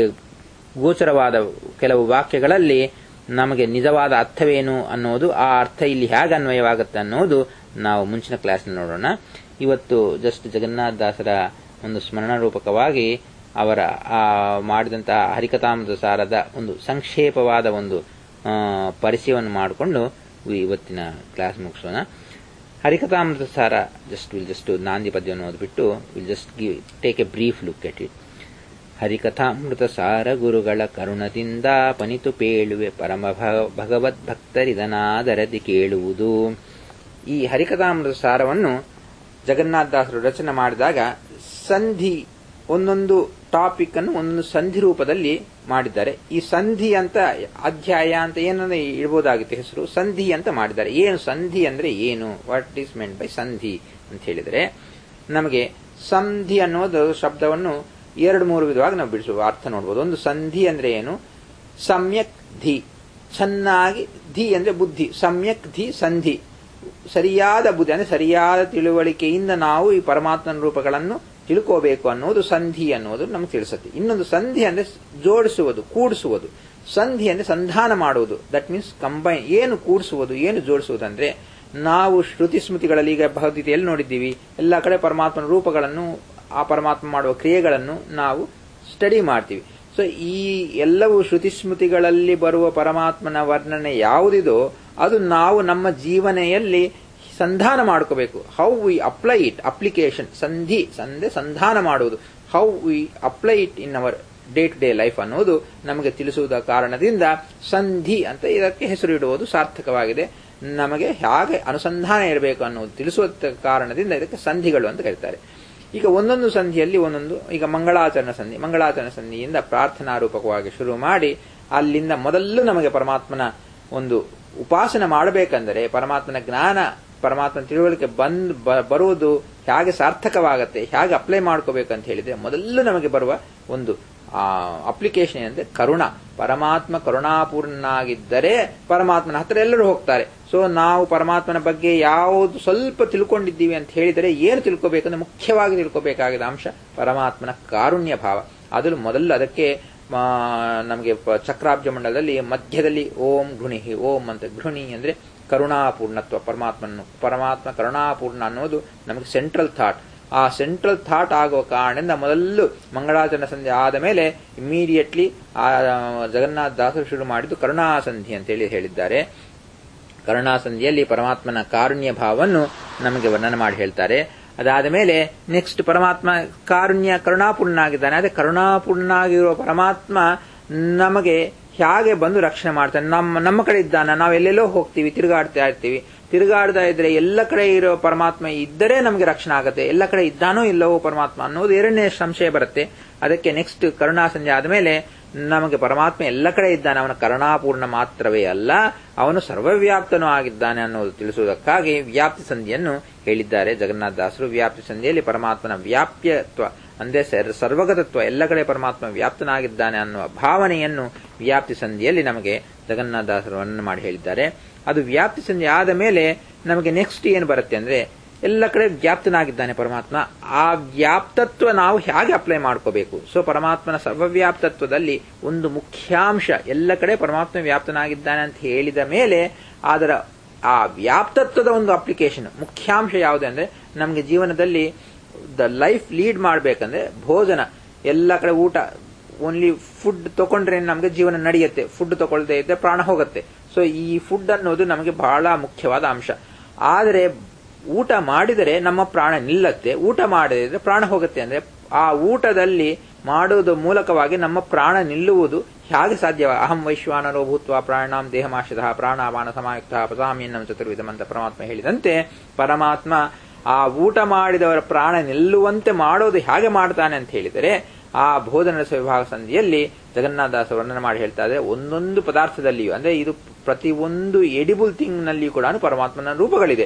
Speaker 1: ಗೋಚರವಾದ ಕೆಲವು ವಾಕ್ಯಗಳಲ್ಲಿ ನಮಗೆ ನಿಜವಾದ ಅರ್ಥವೇನು ಅನ್ನೋದು ಆ ಅರ್ಥ ಇಲ್ಲಿ ಹೇಗೆ ಅನ್ವಯವಾಗುತ್ತೆ ಅನ್ನೋದು ನಾವು ಮುಂಚಿನ ಕ್ಲಾಸ್ನಲ್ಲಿ ನೋಡೋಣ ಇವತ್ತು ಜಸ್ಟ್ ಜಗನ್ನಾಥ ದಾಸರ ಒಂದು ಸ್ಮರಣ ರೂಪಕವಾಗಿ ಅವರ ಆ ಮಾಡಿದಂತಹ ಹರಿಕಥಾಮೃತ ಸಾರದ ಒಂದು ಸಂಕ್ಷೇಪವಾದ ಒಂದು ಆ, ಪರಿಚಯವನ್ನು ಮಾಡಿಕೊಂಡು ಇವತ್ತಿನ ಕ್ಲಾಸ್ ಮುಗಿಸೋಣ ಹರಿಕಥಾಮೃತ ಸಾರ ಜಸ್ಟ್ ವಿಲ್ ಜಸ್ಟ್ ನಾಂದಿ ಪದ್ಯವನ್ನು ಓದ್ಬಿಟ್ಟು will just give take a brief look at it Harikathamrutha Sara ಗುರುಗಳ ಕರುಣದಿಂದ ಪನಿತು ಪೇಳುವೆ ಪರಮ ಭ- ಭಗವದ್ ಭಕ್ತರಿದನಾದರದಿ ಕೇಳುವುದು ಈ ಹರಿಕಥಾಮೃತ ಸಾರವನ್ನು ಜಗನ್ನಾಥದಾಸರು ರಚನೆ ಮಾಡಿದಾಗ ಸಂಧಿ ಒಂದೊಂದು ಟಾಪಿಕ್ ಅನ್ನು ಒಂದೊಂದು ಸಂಧಿ ರೂಪದಲ್ಲಿ ಮಾಡಿದ್ದಾರೆ ಈ ಸಂಧಿ ಅಂತ ಅಧ್ಯಾಯ ಅಂತ ಏನನ್ನ ಇಡಬಹುದಾಗಿತ್ತು ಹೆಸರು ಸಂಧಿ ಅಂತ ಮಾಡಿದ್ದಾರೆ ಏನು ಸಂಧಿ ಅಂದ್ರೆ ಏನು ವಾಟ್ ಈಸ್ ಮೆಂಟ್ ಬೈ ಸಂಧಿ ಅಂತ ಹೇಳಿದರೆ ನಮಗೆ ಸಂಧಿ ಅನ್ನೋದು ಶಬ್ದವನ್ನು ಎರಡು ಮೂರು ವಿಧವಾಗಿ ನಾವು ಬಿಡಿಸುವ ಅರ್ಥ ನೋಡಬಹುದು ಒಂದು ಸಂಧಿ ಅಂದ್ರೆ ಏನು ಸಮ್ಯಕ್ ಧಿ ಚೆನ್ನಾಗಿ ಧಿ ಅಂದ್ರೆ ಬುದ್ಧಿ ಸಮ್ಯಕ್ ಧಿ ಸಂಧಿ ಸರಿಯಾದ ಬುದ್ಧಿ ಅಂದ್ರೆ ಸರಿಯಾದ ತಿಳುವಳಿಕೆಯಿಂದ ನಾವು ಈ ಪರಮಾತ್ಮನ ರೂಪಗಳನ್ನು ತಿಳ್ಕೋಬೇಕು ಅನ್ನೋದು ಸಂಧಿ ಅನ್ನೋದು ನಮ್ಗೆ ತಿಳಿಸುತ್ತೆ ಇನ್ನೊಂದು ಸಂಧಿ ಅಂದ್ರೆ ಜೋಡಿಸುವುದು ಕೂಡಿಸುವುದು ಸಂಧಿ ಅಂದ್ರೆ ಸಂಧಾನ ಮಾಡುವುದು ದಟ್ ಮೀನ್ಸ್ ಕಂಬೈನ್ ಏನು ಕೂಡಿಸುವುದು ಏನು ಜೋಡಿಸುವುದು ಅಂದ್ರೆ ನಾವು ಶ್ರುತಿ ಸ್ಮೃತಿಗಳಲ್ಲಿ ಈಗ ಭಗವದ್ಗೀತೆಯಲ್ಲಿ ನೋಡಿದ್ದೀವಿ ಎಲ್ಲ ಕಡೆ ಪರಮಾತ್ಮನ ರೂಪಗಳನ್ನು ಆ ಪರಮಾತ್ಮ ಮಾಡುವ ಕ್ರಿಯೆಗಳನ್ನು ನಾವು ಸ್ಟಡಿ ಮಾಡ್ತೀವಿ ಸೊ ಈ ಎಲ್ಲವೂ ಶ್ರುತಿ ಸ್ಮೃತಿಗಳಲ್ಲಿ ಬರುವ ಪರಮಾತ್ಮನ ವರ್ಣನೆ ಯಾವುದಿದೋ ಅದು ನಾವು ನಮ್ಮ ಜೀವನೆಯಲ್ಲಿ ಸಂಧಾನ ಮಾಡ್ಕೋಬೇಕು how we apply it application ಸಂಧಿ ಸಂಧೆ ಸಂಧಾನ ಮಾಡುವುದು how we apply it in our day to day life ಅನ್ನೋದು ನಮಗೆ ತಿಳಿಸುವುದ ಕಾರಣದಿಂದ ಸಂಧಿ ಅಂತ ಇದಕ್ಕೆ ಹೆಸರು ಇಡುವುದು ಸಾರ್ಥಕವಾಗಿದೆ ನಮಗೆ ಹೇಗೆ ಅನುಸಂಧಾನ ಇರಬೇಕು ಅನ್ನೋದು ತಿಳಿಸುವ ಕಾರಣದಿಂದ ಇದಕ್ಕೆ ಸಂಧಿಗಳು ಅಂತ ಕರೀತಾರೆ ಈಗ ಒಂದೊಂದು ಸಂಧಿಯಲ್ಲಿ ಒಂದೊಂದು ಈಗ ಮಂಗಳಾಚರಣ ಸಂಧಿ ಮಂಗಳಾಚರಣ ಸಂಧಿಯಿಂದ ಪ್ರಾರ್ಥನಾ ರೂಪಕವಾಗಿ ಶುರು ಮಾಡಿ ಅಲ್ಲಿಂದ ಮೊದಲು ನಮಗೆ ಪರಮಾತ್ಮನ ಒಂದು ಉಪಾಸನೆ ಮಾಡಬೇಕಂದರೆ ಪರಮಾತ್ಮನ ಜ್ಞಾನ ಪರಮಾತ್ಮನ ತಿಳುವಳಿಕೆ ಬಂದ್ ಬ- ಬರುವುದು ಹೇಗೆ ಸಾರ್ಥಕವಾಗತ್ತೆ ಹೇಗೆ ಅಪ್ಲೈ ಮಾಡ್ಕೋಬೇಕಂತ ಹೇಳಿದ್ರೆ ಮೊದಲು ನಮಗೆ ಬರುವ ಒಂದು ಅಪ್ಲಿಕೇಶನ್ ಏನಂದ್ರೆ ಕರುಣ ಪರಮಾತ್ಮ ಕರುಣಾಪೂರ್ಣನಾಗಿದ್ದರೆ ಪರಮಾತ್ಮನ ಹತ್ರ ಎಲ್ಲರೂ ಹೋಗ್ತಾರೆ ಸೊ ನಾವು ಪರಮಾತ್ಮನ ಬಗ್ಗೆ ಯಾವುದು ಸ್ವಲ್ಪ ತಿಳ್ಕೊಂಡಿದ್ದೀವಿ ಅಂತ ಹೇಳಿದರೆ ಏನು ತಿಳ್ಕೋಬೇಕಂದ್ರೆ ಮುಖ್ಯವಾಗಿ ತಿಳ್ಕೋಬೇಕಾಗಿದ್ದ ಅಂಶ ಪರಮಾತ್ಮನ ಕಾರುಣ್ಯ ಭಾವ ಅದನ್ನು ಮೊದಲು ಅದಕ್ಕೆ ಆ, ನಮಗೆ ಪ- ಚಕ್ರಾಬ್ಜ ಮಂಡಲದಲ್ಲಿ ಮಧ್ಯದಲ್ಲಿ ಓಂ ಘೃಣಿಹಿ ಓಂ ಅಂತ ಘೃಣಿ ಅಂದ್ರೆ ಕರುಣಾಪೂರ್ಣತ್ವ ಪರಮಾತ್ಮನು ಪರಮಾತ್ಮ ಕರುಣಾಪೂರ್ಣ ಅನ್ನೋದು ನಮಗೆ ಸೆಂಟ್ರಲ್ ಥಾಟ್ ಆ ಸೆಂಟ್ರಲ್ ಥಾಟ್ ಆಗುವ ಕಾರಣದಿಂದ ಮೊದಲು ಮಂಗಳಾಚರಣ ಸಂಧಿ ಆದ ಮೇಲೆ ಇಮಿಡಿಯೇಟ್ಲಿ ಆ ಜಗನ್ನಾಥ ದಾಸರು ಶುರು ಮಾಡಿದ್ದು ಕರುಣಾಸಂಧಿ ಅಂತೇಳಿ ಹೇಳಿದ್ದಾರೆ ಕರುಣಾಸಂಧಿಯಲ್ಲಿ ಪರಮಾತ್ಮನ ಕಾರುಣ್ಯ ಭಾವವನ್ನು ನಮಗೆ ವರ್ಣನೆ ಮಾಡಿ ಹೇಳ್ತಾರೆ ಅದಾದ ಮೇಲೆ ನೆಕ್ಸ್ಟ್ ಪರಮಾತ್ಮ ಕಾರುಣ್ಯ ಕರುಣಾಪೂರ್ಣನಾಗಿದ್ದಾನೆ ಅದೇ ಕರುಣಾಪೂರ್ಣನಾಗಿರುವ ಪರಮಾತ್ಮ ನಮಗೆ ಹೇಗೆ ಬಂದು ರಕ್ಷಣೆ ಮಾಡ್ತಾನೆ ನಮ್ಮ ನಮ್ಮ ಕಡೆ ಇದ್ದಾನ ನಾವು ಎಲ್ಲೆಲ್ಲೋ ಹೋಗ್ತೀವಿ ತಿರುಗಾಡ್ತಾ ಇರ್ತೀವಿ ತಿರುಗಾಡ್ತಾ ಇದ್ರೆ ಎಲ್ಲ ಕಡೆ ಇರೋ ಪರಮಾತ್ಮ ಇದ್ದರೆ ನಮಗೆ ರಕ್ಷಣೆ ಆಗುತ್ತೆ ಎಲ್ಲ ಕಡೆ ಇದ್ದಾನೋ ಇಲ್ಲವೋ ಪರಮಾತ್ಮ ಅನ್ನೋದು ಎರಡನೇ ಸಂಶಯ ಬರುತ್ತೆ ಅದಕ್ಕೆ ನೆಕ್ಸ್ಟ್ ಕರುಣಾ ಸಂಜೆ ಆದಮೇಲೆ ನಮಗೆ ಪರಮಾತ್ಮ ಎಲ್ಲ ಕಡೆ ಇದ್ದಾನೆ ಅವನ ಕರುಣಾಪೂರ್ಣ ಮಾತ್ರವೇ ಅಲ್ಲ ಅವನು ಸರ್ವವ್ಯಾಪ್ತನೂ ಆಗಿದ್ದಾನೆ ಅನ್ನೋದು ತಿಳಿಸುವುದಕ್ಕಾಗಿ ವ್ಯಾಪ್ತಿ ಸಂಧಿಯನ್ನು ಹೇಳಿದ್ದಾರೆ ಜಗನ್ನಾಥ ದಾಸರು ವ್ಯಾಪ್ತಿ ಸಂಧಿಯಲ್ಲಿ ಪರಮಾತ್ಮನ ವ್ಯಾಪ್ಯತ್ವ ಅಂದ್ರೆ ಸರ್- ಸರ್ವಗತತ್ವ ಎಲ್ಲ ಕಡೆ ಪರಮಾತ್ಮ ವ್ಯಾಪ್ತನಾಗಿದ್ದಾನೆ ಅನ್ನುವ ಭಾವನೆಯನ್ನು ವ್ಯಾಪ್ತಿ ಸಂಧಿಯಲ್ಲಿ ನಮಗೆ ಜಗನ್ನಾಥ ದಾಸರು ವರ್ಣನೆ ಮಾಡಿ ಹೇಳಿದ್ದಾರೆ ಅದು ವ್ಯಾಪ್ತಿ ಸಂಧಿ ಆದ ಮೇಲೆ ನಮಗೆ ನೆಕ್ಸ್ಟ್ ಏನು ಬರುತ್ತೆ ಅಂದ್ರೆ ಎಲ್ಲ ಕಡೆ ವ್ಯಾಪ್ತನಾಗಿದ್ದಾನೆ ಪರಮಾತ್ಮ ಆ ವ್ಯಾಪ್ತತ್ವ ನಾವು ಹೇಗೆ ಅಪ್ಲೈ ಮಾಡ್ಕೋಬೇಕು ಸೊ ಪರಮಾತ್ಮನ ಸರ್ವವ್ಯಾಪ್ತತ್ವದಲ್ಲಿ ಒಂದು ಮುಖ್ಯಾಂಶ ಎಲ್ಲ ಕಡೆ ಪರಮಾತ್ಮ ವ್ಯಾಪ್ತನಾಗಿದ್ದಾನೆ ಅಂತ ಹೇಳಿದ ಮೇಲೆ ಅದರ ಆ ವ್ಯಾಪ್ತತ್ವದ ಒಂದು ಅಪ್ಲಿಕೇಶನ್ ಮುಖ್ಯಾಂಶ ಯಾವುದು ಅಂದ್ರೆ ನಮಗೆ ಜೀವನದಲ್ಲಿ ದ ಲೈಫ್ ಲೀಡ್ ಮಾಡಬೇಕಂದ್ರೆ ಭೋಜನ ಎಲ್ಲ ಕಡೆ ಊಟ ಓನ್ಲಿ ಫುಡ್ ತಗೊಂಡ್ರೆ ನಮಗೆ ಜೀವನ ನಡೆಯುತ್ತೆ ಫುಡ್ ತಗೊಳ್ದೇ ಇದ್ದರೆ ಪ್ರಾಣ ಹೋಗುತ್ತೆ ಸೊ ಈ ಫುಡ್ ಅನ್ನೋದು ನಮಗೆ ಬಹಳ ಮುಖ್ಯವಾದ ಅಂಶ ಆದರೆ ಊಟ ಮಾಡಿದರೆ ನಮ್ಮ ಪ್ರಾಣ ನಿಲ್ಲತ್ತೆ ಊಟ ಮಾಡದಿದ್ರೆ ಪ್ರಾಣ ಹೋಗುತ್ತೆ ಅಂದ್ರೆ ಆ ಊಟದಲ್ಲಿ ಮಾಡುವುದ ಮೂಲಕವಾಗಿ ನಮ್ಮ ಪ್ರಾಣ ನಿಲ್ಲುವುದು ಹೇಗೆ ಸಾಧ್ಯವ ಅಹಂ ವೈಶ್ವಾನರೋ ಭೂತ್ವ ಪ್ರಾಣಾಂ ದೇಹಮಾಶದ ಪ್ರಾಣಾಪಾನ ಸಮಾಯುಕ್ತ ಪಸಾಮ್ಯನ್ನಂ ಚತುರ್ವಿಧಮಂತ ಪರಮಾತ್ಮ ಹೇಳಿದಂತೆ ಪರಮಾತ್ಮ ಆ ಊಟ ಮಾಡಿದವರ ಪ್ರಾಣ ನಿಲ್ಲುವಂತೆ ಮಾಡೋದು ಹೇಗೆ ಮಾಡ್ತಾನೆ ಅಂತ ಹೇಳಿದರೆ ಆ ಭೋಜನ ವಿಭಾಗ ಸಂಧಿಯಲ್ಲಿ ಜಗನ್ನಾಥದಾಸ ವರ್ಣನೆ ಮಾಡಿ ಹೇಳ್ತಾ ಇದ್ದಾರೆ ಒಂದೊಂದು ಪದಾರ್ಥದಲ್ಲಿಯೂ ಅಂದ್ರೆ ಇದು ಪ್ರತಿ ಒಂದು ಎಡಿಬಲ್ ಥಿಂಗ್ ನಲ್ಲಿಯೂ ಕೂಡ ಪರಮಾತ್ಮನ ರೂಪಗಳಿದೆ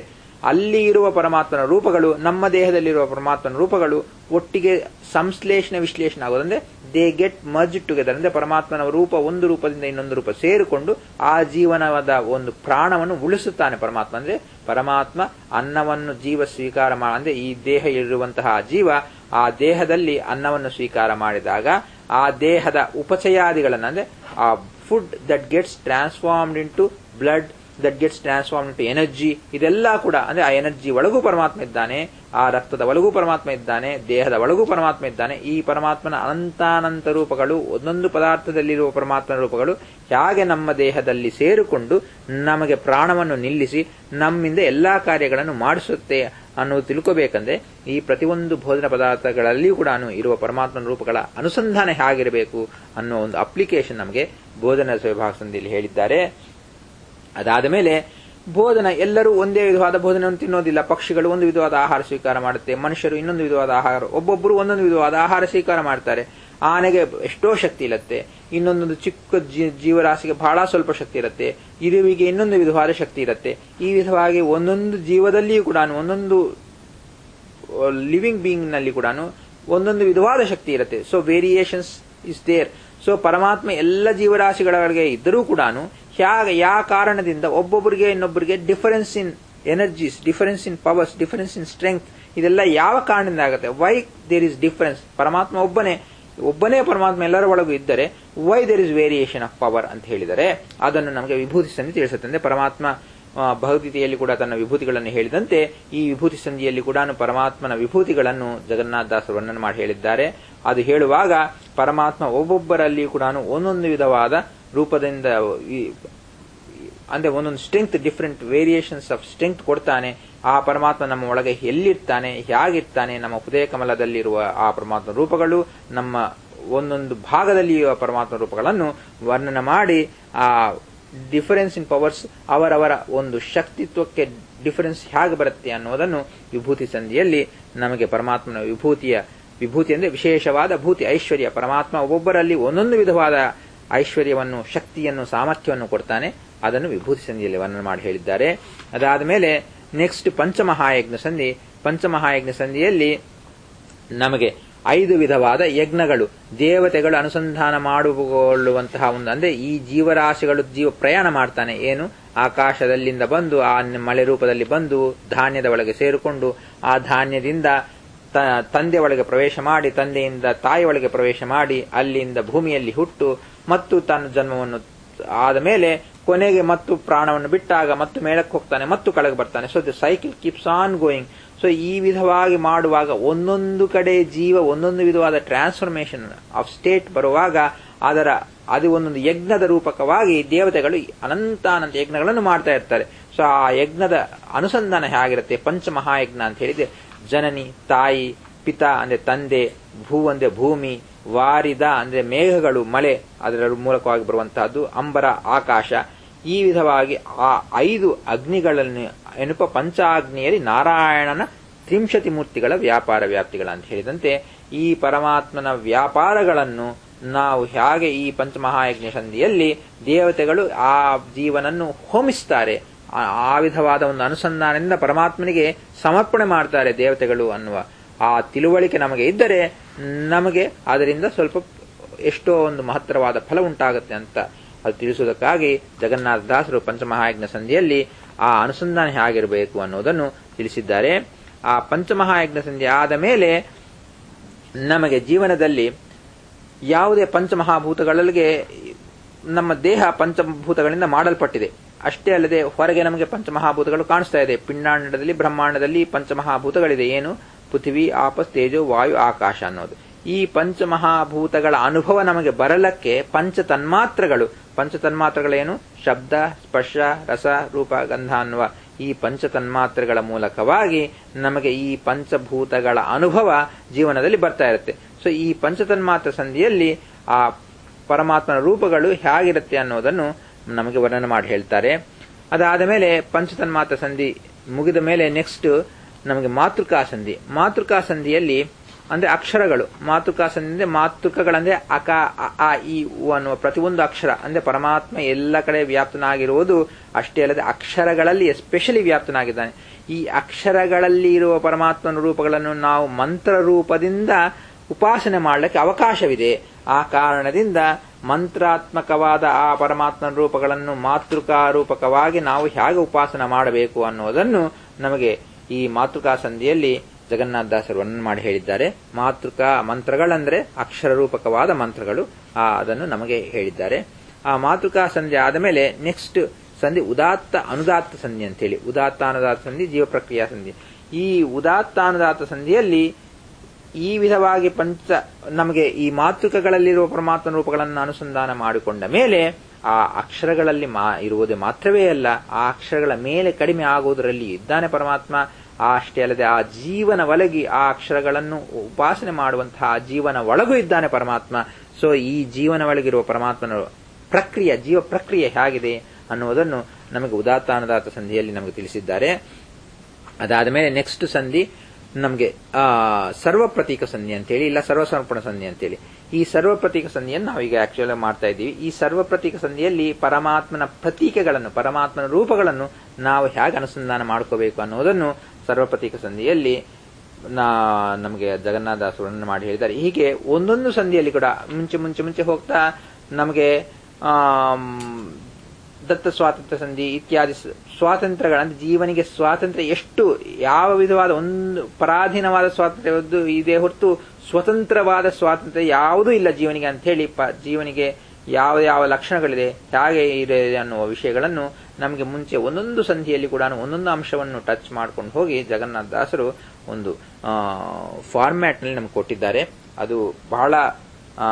Speaker 1: ಅಲ್ಲಿ ಇರುವ ಪರಮಾತ್ಮನ ರೂಪಗಳು ನಮ್ಮ ದೇಹದಲ್ಲಿರುವ ಪರಮಾತ್ಮನ ರೂಪಗಳು ಒಟ್ಟಿಗೆ ಸಂಶ್ಲೇಷಣೆ ವಿಶ್ಲೇಷಣೆ ಆಗೋದಂದ್ರೆ ದೇ ಗೆಟ್ ಮರ್ಜ್ ಟುಗೆದರ್ ಅಂದ್ರೆ ಪರಮಾತ್ಮನ ರೂಪ ಒಂದು ರೂಪದಿಂದ ಇನ್ನೊಂದು ರೂಪ ಸೇರಿಕೊಂಡು ಆ ಜೀವನದ ಒಂದು ಪ್ರಾಣವನ್ನು ಉಳಿಸುತ್ತಾನೆ ಪರಮಾತ್ಮ ಅಂದ್ರೆ ಪರಮಾತ್ಮ ಅನ್ನವನ್ನು ಜೀವ ಸ್ವೀಕಾರ ಮಾಡ ಅಂದ್ರೆ ಈ ದೇಹ ಇರುವಂತಹ ಜೀವ ಆ ದೇಹದಲ್ಲಿ ಅನ್ನವನ್ನು ಸ್ವೀಕಾರ ಮಾಡಿದಾಗ ಆ ದೇಹದ ಉಪಚಯಾದಿಗಳನ್ನು ಅಂದ್ರೆ ಆ food that gets transformed into blood that gets transform to energy ಇದೆಲ್ಲ ಕೂಡ ಅಂದ್ರೆ ಆ ಎನರ್ಜಿ ಒಳಗೂ ಪರಮಾತ್ಮ ಇದ್ದಾನೆ ಆ ರಕ್ತದ ಒಳಗೂ ಪರಮಾತ್ಮ ಇದ್ದಾನೆ ದೇಹದ ಒಳಗೂ ಪರಮಾತ್ಮ ಇದ್ದಾನೆ ಈ ಪರಮಾತ್ಮನ ಅನಂತಾನಂತ ರೂಪಗಳು ಒಂದೊಂದು ಪದಾರ್ಥದಲ್ಲಿರುವ ಪರಮಾತ್ಮನ ರೂಪಗಳು ಹೇಗೆ ನಮ್ಮ ದೇಹದಲ್ಲಿ ಸೇರಿಕೊಂಡು ನಮಗೆ ಪ್ರಾಣವನ್ನು ನಿಲ್ಲಿಸಿ ನಮ್ಮಿಂದ ಎಲ್ಲಾ ಕಾರ್ಯಗಳನ್ನು ಮಾಡಿಸುತ್ತೆ ಅನ್ನೋದು ತಿಳ್ಕೋಬೇಕಂದ್ರೆ ಈ ಪ್ರತಿಯೊಂದು ಭೋಜನ ಪದಾರ್ಥಗಳಲ್ಲಿಯೂ ಕೂಡ ಇರುವ ಪರಮಾತ್ಮನ ರೂಪಗಳ ಅನುಸಂಧಾನ ಹೇಗಿರಬೇಕು ಅನ್ನೋ ಒಂದು ಅಪ್ಲಿಕೇಶನ್ ನಮಗೆ ಬೋಧನಾ ವಿಭಾಗ ಸಂಧಿಯಲ್ಲಿ ಹೇಳಿದ್ದಾರೆ ಅದಾದ ಮೇಲೆ ಭೋಜನ ಎಲ್ಲರೂ ಒಂದೇ ವಿಧವಾದ ಭೋಜನವನ್ನು ತಿನ್ನೋದಿಲ್ಲ ಪಕ್ಷಿಗಳು ಒಂದು ವಿಧವಾದ ಆಹಾರ ಸ್ವೀಕಾರ ಮಾಡುತ್ತೆ ಮನುಷ್ಯರು ಇನ್ನೊಂದು ವಿಧವಾದ ಆಹಾರ ಒಬ್ಬೊಬ್ಬರು ಒಂದೊಂದು ವಿಧವಾದ ಆಹಾರ ಸ್ವೀಕಾರ ಮಾಡ್ತಾರೆ ಆನೆಗೆ ಎಷ್ಟೋ ಶಕ್ತಿ ಇರುತ್ತೆ ಇನ್ನೊಂದೊಂದು ಚಿಕ್ಕ ಜೀವರಾಶಿಗೆ ಬಹಳ ಸ್ವಲ್ಪ ಶಕ್ತಿ ಇರುತ್ತೆ ಇರುವಿಗೆ ಇನ್ನೊಂದು ವಿಧವಾದ ಶಕ್ತಿ ಇರುತ್ತೆ ಈ ವಿಧವಾಗಿ ಒಂದೊಂದು ಜೀವದಲ್ಲಿಯೂ ಕೂಡ ಒಂದೊಂದು ಲಿವಿಂಗ್ ಬೀಯಿಂಗ್ ನಲ್ಲಿ ಕೂಡ ಒಂದೊಂದು ವಿಧವಾದ ಶಕ್ತಿ ಇರುತ್ತೆ so variations is there so ಪರಮಾತ್ಮ ಎಲ್ಲ ಜೀವರಾಶಿಗಳಿಗೆ ಇದ್ದರೂ ಕೂಡ ಹೇಗೆ ಯಾವ ಕಾರಣದಿಂದ ಒಬ್ಬೊಬ್ಬರಿಗೆ ಇನ್ನೊಬ್ಬರಿಗೆ difference in energies difference in powers difference in strength ಇದೆಲ್ಲ ಯಾವ ಕಾರಣದಿಂದ ಆಗುತ್ತೆ ವೈ ದೇರ್ ಇಸ್ ಡಿಫರೆನ್ಸ್ ಪರಮಾತ್ಮ ಒಬ್ಬನೇ ಒಬ್ಬನೇ ಪರಮಾತ್ಮ ಎಲ್ಲರ ಒಳಗೂ ಇದ್ದರೆ why there is variation of power ಅಂತ ಹೇಳಿದರೆ ಅದನ್ನು ನಮಗೆ ವಿಭೂತಿ ಸಂಧಿ ತಿಳಿಸುತ್ತೆ ಅಂದ್ರೆ ಪರಮಾತ್ಮ ಭಗವದ್ಗೀತೆಯಲ್ಲಿ ಕೂಡ ತನ್ನ ವಿಭೂತಿಗಳನ್ನು ಹೇಳಿದಂತೆ ಈ ವಿಭೂತಿ ಸಂಧಿಯಲ್ಲಿ ಕೂಡ ಪರಮಾತ್ಮನ ವಿಭೂತಿಗಳನ್ನು ಜಗನ್ನಾಥ ದಾಸರು ವರ್ಣನೆ ಮಾಡಿ ಹೇಳಿದ್ದಾರೆ ಅದು ಹೇಳುವಾಗ ಪರಮಾತ್ಮ ಒಬ್ಬೊಬ್ಬರಲ್ಲಿ ಕೂಡ ಒಂದೊಂದು ವಿಧವಾದ ರೂಪದಿಂದ ಅಂದ್ರೆ ಒಂದೊಂದು strength different variations of strength ಕೊಡ್ತಾನೆ ಆ ಪರಮಾತ್ಮ ನಮ್ಮ ಒಳಗೆ ಎಲ್ಲಿರ್ತಾನೆ ಹೇಗಿರ್ತಾನೆ ನಮ್ಮ ಹೃದಯ ಕಮಲದಲ್ಲಿರುವ ಆ ಪರಮಾತ್ಮ ರೂಪಗಳು ನಮ್ಮ ಒಂದೊಂದು ಭಾಗದಲ್ಲಿ ಇರುವ ಪರಮಾತ್ಮ ರೂಪಗಳನ್ನು ವರ್ಣನೆ ಮಾಡಿ ಆ ಡಿಫರೆನ್ಸ್ ಇನ್ ಪವರ್ಸ್ ಅವರವರ ಒಂದು ಶಕ್ತಿತ್ವಕ್ಕೆ ಡಿಫರೆನ್ಸ್ ಹೇಗೆ ಬರುತ್ತೆ ಅನ್ನೋದನ್ನು ವಿಭೂತಿ ಸಂಧಿಯಲ್ಲಿ ನಮಗೆ ಪರಮಾತ್ಮನ ವಿಭೂತಿಯ ವಿಭೂತಿ ಅಂದ್ರೆ ವಿಶೇಷವಾದ ಭೂತಿ ಐಶ್ವರ್ಯ ಪರಮಾತ್ಮ ಒಬ್ಬೊಬ್ಬರಲ್ಲಿ ಒಂದೊಂದು ವಿಧವಾದ ಐಶ್ವರ್ಯವನ್ನು ಶಕ್ತಿಯನ್ನು ಸಾಮರ್ಥ್ಯವನ್ನು ಕೊಡ್ತಾನೆ ಅದನ್ನು ವಿಭೂತಿ ಸಂಧಿಯಲ್ಲಿ ವರ್ಣನೆ ಮಾಡಿ ಹೇಳಿದ್ದಾರೆ ಅದಾದ ಮೇಲೆ ನೆಕ್ಸ್ಟ್ ಪಂಚಮಹಾಯಜ್ಞ ಸಂಧಿ ಪಂಚಮಹಾಯಜ್ಞ ಸಂಧಿಯಲ್ಲಿ ನಮಗೆ ಐದು ವಿಧವಾದ ಯಜ್ಞಗಳು ದೇವತೆಗಳು ಅನುಸಂಧಾನ ಮಾಡಿಕೊಳ್ಳುವಂತಹ ಒಂದು ಅಂದ್ರೆ ಈ ಜೀವರಾಶಿಗಳು ಜೀವ ಪ್ರಯಾಣ ಮಾಡ್ತಾನೆ ಏನು ಆಕಾಶದಲ್ಲಿಂದ ಬಂದು ಆ ಮಳೆ ರೂಪದಲ್ಲಿ ಬಂದು ಧಾನ್ಯದ ಒಳಗೆ ಸೇರಿಕೊಂಡು ಆ ಧಾನ್ಯದಿಂದ ತಂದೆ ಒಳಗೆ ಪ್ರವೇಶ ಮಾಡಿ ತಂದೆಯಿಂದ ತಾಯಿ ಒಳಗೆ ಪ್ರವೇಶ ಮಾಡಿ ಅಲ್ಲಿಂದ ಭೂಮಿಯಲ್ಲಿ ಹುಟ್ಟು ಮತ್ತು ತನ್ನ ಜನ್ಮವನ್ನು ಆದ ಮೇಲೆ ಕೊನೆಗೆ ಮತ್ತು ಪ್ರಾಣವನ್ನು ಬಿಟ್ಟಾಗ ಮತ್ತು ಮೇಳಕ್ಕೆ ಹೋಗ್ತಾನೆ ಮತ್ತು ಕೆಳಗೆ ಬರ್ತಾನೆ so the cycle keeps on going so ಈ ವಿಧವಾಗಿ ಮಾಡುವಾಗ ಒಂದೊಂದು ಕಡೆ ಜೀವ ಒಂದೊಂದು ವಿಧವಾದ ಟ್ರಾನ್ಸ್ಫಾರ್ಮೇಶನ್ ಆಫ್ ಸ್ಟೇಟ್ ಬರುವಾಗ ಅದರ ಅದು ಒಂದೊಂದು ಯಜ್ಞದ ರೂಪಕವಾಗಿ ದೇವತೆಗಳು ಅನಂತಾನಂತ ಯಜ್ಞಗಳನ್ನು ಮಾಡ್ತಾ ಇರ್ತಾರೆ ಸೊ ಆ ಯಜ್ಞದ ಅನುಸಂಧಾನ ಹೇಗಿರುತ್ತೆ ಪಂಚಮಹಾಯಜ್ಞ ಅಂತ ಹೇಳಿದ್ರೆ ಜನನಿ ತಾಯಿ ಪಿತ ಅಂದ್ರೆ ತಂದೆ ಭೂ ಅಂದ್ರೆ ಭೂಮಿ ವಾರಿದ ಅಂದ್ರೆ ಮೇಘಗಳು ಮಳೆ ಅದರ ಮೂಲಕವಾಗಿ ಬರುವಂತಹದ್ದು ಅಂಬರ ಆಕಾಶ ಈ ವಿಧವಾಗಿ ಆ ಐದು ಅಗ್ನಿಗಳನ್ನು ಎನ್ನುವ ಪಂಚಾಗ್ನಿಯಲ್ಲಿ ನಾರಾಯಣನ ತ್ರಿಂಶತಿ ಮೂರ್ತಿಗಳ ವ್ಯಾಪಾರ ವ್ಯಾಪ್ತಿಗಳ ಅಂತ ಹೇಳಿದಂತೆ ಈ ಪರಮಾತ್ಮನ ವ್ಯಾಪಾರಗಳನ್ನು ನಾವು ಹೇಗೆ ಈ ಪಂಚಮಹಾಯಜ್ಞ ಸಂಧಿಯಲ್ಲಿ ದೇವತೆಗಳು ಆ ಜೀವನನ್ನು ಹೋಮಿಸ್ತಾರೆ ಆ ವಿಧವಾದ ಒಂದು ಅನುಸಂಧಾನದಿಂದ ಪರಮಾತ್ಮನಿಗೆ ಸಮರ್ಪಣೆ ಮಾಡ್ತಾರೆ ದೇವತೆಗಳು ಅನ್ನುವ ಆ ತಿಳುವಳಿಕೆ ನಮಗೆ ಇದ್ದರೆ ನಮಗೆ ಅದರಿಂದ ಸ್ವಲ್ಪ ಎಷ್ಟೋ ಒಂದು ಮಹತ್ತರವಾದ ಫಲ ಉಂಟಾಗುತ್ತೆ ಅಂತ ಅದು ತಿಳಿಸುವುದಕ್ಕಾಗಿ ಜಗನ್ನಾಥ ದಾಸರು ಪಂಚಮಹಾಯಜ್ಞ ಸಂಧಿಯಲ್ಲಿ ಆ ಅನುಸಂಧಾನ ಹೇಗಿರಬೇಕು ಅನ್ನೋದನ್ನು ತಿಳಿಸಿದ್ದಾರೆ ಆ ಪಂಚಮಹಾಯಜ್ಞ ಸಂಧಿ ಆದ ಮೇಲೆ ನಮಗೆ ಜೀವನದಲ್ಲಿ ಯಾವುದೇ ಪಂಚಮಹಾಭೂತಗಳಿಗೆ ನಮ್ಮ ದೇಹ ಪಂಚಭೂತಗಳಿಂದ ಮಾಡಲ್ಪಟ್ಟಿದೆ ಅಷ್ಟೇ ಅಲ್ಲದೆ ಹೊರಗೆ ನಮಗೆ ಪಂಚಮಹಾಭೂತಗಳು ಕಾಣಿಸ್ತಾ ಇದೆ ಪಿಂಡಾಂಡದಲ್ಲಿ ಬ್ರಹ್ಮಾಂಡದಲ್ಲಿ ಪಂಚಮಹಾಭೂತಗಳಿದೆ ಏನು ಪೃಥ್ವಿ ಆಪಸ್ ತೇಜೋ ವಾಯು ಆಕಾಶ ಅನ್ನೋದು ಈ ಪಂಚಮಹಾಭೂತಗಳ ಅನುಭವ ನಮಗೆ ಬರಲಕ್ಕೆ ಪಂಚ ತನ್ಮಾತ್ರಗಳು ಪಂಚ ತನ್ಮಾತ್ರಗಳೇನು ಶಬ್ದ ಸ್ಪರ್ಶ ರಸ ರೂಪ ಗಂಧ ಅನ್ನುವ ಈ ಪಂಚ ತನ್ಮಾತ್ರಗಳ ಮೂಲಕವಾಗಿ ನಮಗೆ ಈ ಪಂಚಭೂತಗಳ ಅನುಭವ ಜೀವನದಲ್ಲಿ ಬರ್ತಾ ಇರುತ್ತೆ ಸೊ ಈ ಪಂಚತನ್ಮಾತ್ರ ಸಂಧಿಯಲ್ಲಿ ಆ ಪರಮಾತ್ಮನ ರೂಪಗಳು ಹೇಗಿರುತ್ತೆ ಅನ್ನೋದನ್ನು ನಮಗೆ ವರ್ಣನೆ ಮಾಡಿ ಹೇಳ್ತಾರೆ ಅದಾದ ಮೇಲೆ ಪಂಚತನ್ಮಾತ್ರ ಸಂಧಿ ಮುಗಿದ ಮೇಲೆ ನೆಕ್ಸ್ಟ್ ನಮಗೆ ಮಾತೃಕಾ ಸಂಧಿ ಮಾತೃಕಾ ಸಂಧಿಯಲ್ಲಿ ಅಂದ್ರೆ ಅಕ್ಷರಗಳು ಮಾತೃಕಾ ಸಂಧಿ ಅಂದ್ರೆ ಮಾತೃಕಗಳಂದ್ರೆ ಅಕ ಅ, ಆ ಇ ಉ ಅನ್ನುವ ಪ್ರತಿಯೊಂದು ಅಕ್ಷರ ಅಂದ್ರೆ ಪರಮಾತ್ಮ ಎಲ್ಲ ಕಡೆ ವ್ಯಾಪ್ತನಾಗಿರುವುದು ಅಷ್ಟೇ ಅಲ್ಲದೆ ಅಕ್ಷರಗಳಲ್ಲಿ ಎಸ್ಪೆಷಲಿ ವ್ಯಾಪ್ತನಾಗಿದ್ದಾನೆ ಈ ಅಕ್ಷರಗಳಲ್ಲಿ ಇರುವ ಪರಮಾತ್ಮನ ರೂಪಗಳನ್ನು ನಾವು ಮಂತ್ರ ರೂಪದಿಂದ ಉಪಾಸನೆ ಮಾಡಲಿಕ್ಕೆ ಅವಕಾಶವಿದೆ ಆ ಕಾರಣದಿಂದ ಮಂತ್ರಾತ್ಮಕವಾದ ಆ ಪರಮಾತ್ಮನ ರೂಪಗಳನ್ನು ಮಾತೃಕಾ ರೂಪಕವಾಗಿ ನಾವು ಹೇಗೆ ಉಪಾಸನ ಮಾಡಬೇಕು ಅನ್ನೋದನ್ನು ನಮಗೆ ಈ ಮಾತೃಕಾ ಸಂಧಿಯಲ್ಲಿ ಜಗನ್ನಾಥದಾಸರು ವರ್ಣನೆ ಮಾಡಿ ಹೇಳಿದ್ದಾರೆ ಮಾತೃಕಾ ಮಂತ್ರಗಳಂದ್ರೆ ಅಕ್ಷರ ರೂಪಕವಾದ ಮಂತ್ರಗಳು ಆ ಅದನ್ನು ನಮಗೆ ಹೇಳಿದ್ದಾರೆ ಆ ಮಾತೃಕಾ ಸಂಧಿ ಆದ ಮೇಲೆ ನೆಕ್ಸ್ಟ್ ಸಂಧಿ ಉದಾತ್ತ ಅನುದಾತ್ತ ಸಂಧಿ ಅಂತೇಳಿ ಉದಾತ್ತ ಅನುದಾತ್ತ ಸಂಧಿ ಜೀವ ಪ್ರಕ್ರಿಯಾ ಸಂಧಿ ಈ ಉದಾತ್ತ ಅನುದಾತ್ತ ಸಂಧಿಯಲ್ಲಿ ಈ ವಿಧವಾಗಿ ಪಂಚ ನಮಗೆ ಈ ಮಾತೃಕಗಳಲ್ಲಿರುವ ಪರಮಾತ್ಮ ರೂಪಗಳನ್ನು ಅನುಸಂಧಾನ ಮಾಡಿಕೊಂಡ ಮೇಲೆ ಆ ಅಕ್ಷರಗಳಲ್ಲಿ ಮಾ ಇರುವುದೇ ಮಾತ್ರವೇ ಅಲ್ಲ ಆ ಅಕ್ಷರಗಳ ಮೇಲೆ ಕಡಿಮೆ ಆಗುವುದರಲ್ಲಿ ಇದ್ದಾನೆ ಪರಮಾತ್ಮ ಆ ಅಷ್ಟೇ ಅಲ್ಲದೆ ಆ ಜೀವನ ಒಳಗಿ ಆ ಅಕ್ಷರಗಳನ್ನು ಉಪಾಸನೆ ಮಾಡುವಂತಹ ಜೀವನ ಒಳಗೂ ಇದ್ದಾನೆ ಪರಮಾತ್ಮ ಸೊ ಈ ಜೀವನ ಒಳಗಿರುವ ಪರಮಾತ್ಮನ ಪ್ರಕ್ರಿಯೆ ಜೀವ ಪ್ರಕ್ರಿಯೆ ಹೇಗಿದೆ ಅನ್ನುವುದನ್ನು ನಮಗೆ ಉದಾತ್ತ ಅನುದಾತ ಸಂಧಿಯಲ್ಲಿ ನಮಗೆ ತಿಳಿಸಿದ್ದಾರೆ ಅದಾದ ಮೇಲೆ ನೆಕ್ಸ್ಟ್ ಸಂಧಿ ನಮಗೆ ಆ ಸರ್ವ ಪ್ರತೀಕ ಸಂಧಿ ಅಂತೇಳಿ ಇಲ್ಲ ಸರ್ವಸಮರ್ಪಣ ಸಂಧಿ ಅಂತೇಳಿ ಈ ಸರ್ವ ಪ್ರತೀಕ ಸಂಧಿಯನ್ನು ನಾವೀಗ ಆಕ್ಚುಲಿ ಮಾಡ್ತಾ ಇದ್ದೀವಿ ಈ ಸರ್ವ ಪ್ರತೀಕ ಸಂಧಿಯಲ್ಲಿ ಪರಮಾತ್ಮನ ಪ್ರತೀಕೆಗಳನ್ನು ಪರಮಾತ್ಮನ ರೂಪಗಳನ್ನು ನಾವು ಹೇಗೆ ಅನುಸಂಧಾನ ಮಾಡ್ಕೋಬೇಕು ಅನ್ನೋದನ್ನು ಸರ್ವ ಪ್ರತೀಕ ಸಂಧಿಯಲ್ಲಿ ನಾ ನಮಗೆ ಜಗನ್ನಾಥದಾಸರು ವರ್ಣನೆ ಮಾಡಿ ಹೇಳಿದ್ದಾರೆ ಹೀಗೆ ಒಂದೊಂದು ಸಂಧಿಯಲ್ಲಿ ಕೂಡ ಮುಂಚೆ ಮುಂಚೆ ಮುಂಚೆ ಹೋಗ್ತಾ ನಮಗೆ ಆಮ್, ದತ್ತ ಸ್ವಾತಂತ್ರ್ಯ ಸಂಧಿ ಇತ್ಯಾದಿ ಸ- ಸ್ವಾತಂತ್ರ್ಯಗಳಂದ್ರೆ ಜೀವನಿಗೆ ಸ್ವಾತಂತ್ರ್ಯ ಎಷ್ಟು ಯಾವ ವಿಧವಾದ ಒಂದು ಪರಾಧೀನವಾದ ಸ್ವಾತಂತ್ರ್ಯ ಇದೆ ಹೊರತು ಸ್ವತಂತ್ರವಾದ ಸ್ವಾತಂತ್ರ್ಯ ಯಾವುದೂ ಇಲ್ಲ ಜೀವನಿಗೆ ಅಂತ ಹೇಳಿ ಪ ಜೀವನಿಗೆ ಯಾವ ಯಾವ ಲಕ್ಷಣಗಳಿದೆ ಹೇಗೆ ಇದೆ ಅನ್ನುವ ವಿಷಯಗಳನ್ನು ನಮಗೆ ಮುಂಚೆ ಒಂದೊಂದು ಸಂಧಿಯಲ್ಲಿ ಕೂಡ ಒಂದೊಂದು ಅಂಶವನ್ನು ಟಚ್ ಮಾಡ್ಕೊಂಡು ಹೋಗಿ ಜಗನ್ನಾಥ ದಾಸರು ಒಂದು ಫಾರ್ಮ್ಯಾಟ್ನಲ್ಲಿ ನಮಗೆ ಕೊಟ್ಟಿದ್ದಾರೆ ಅದು ಬಹಳ ಆ,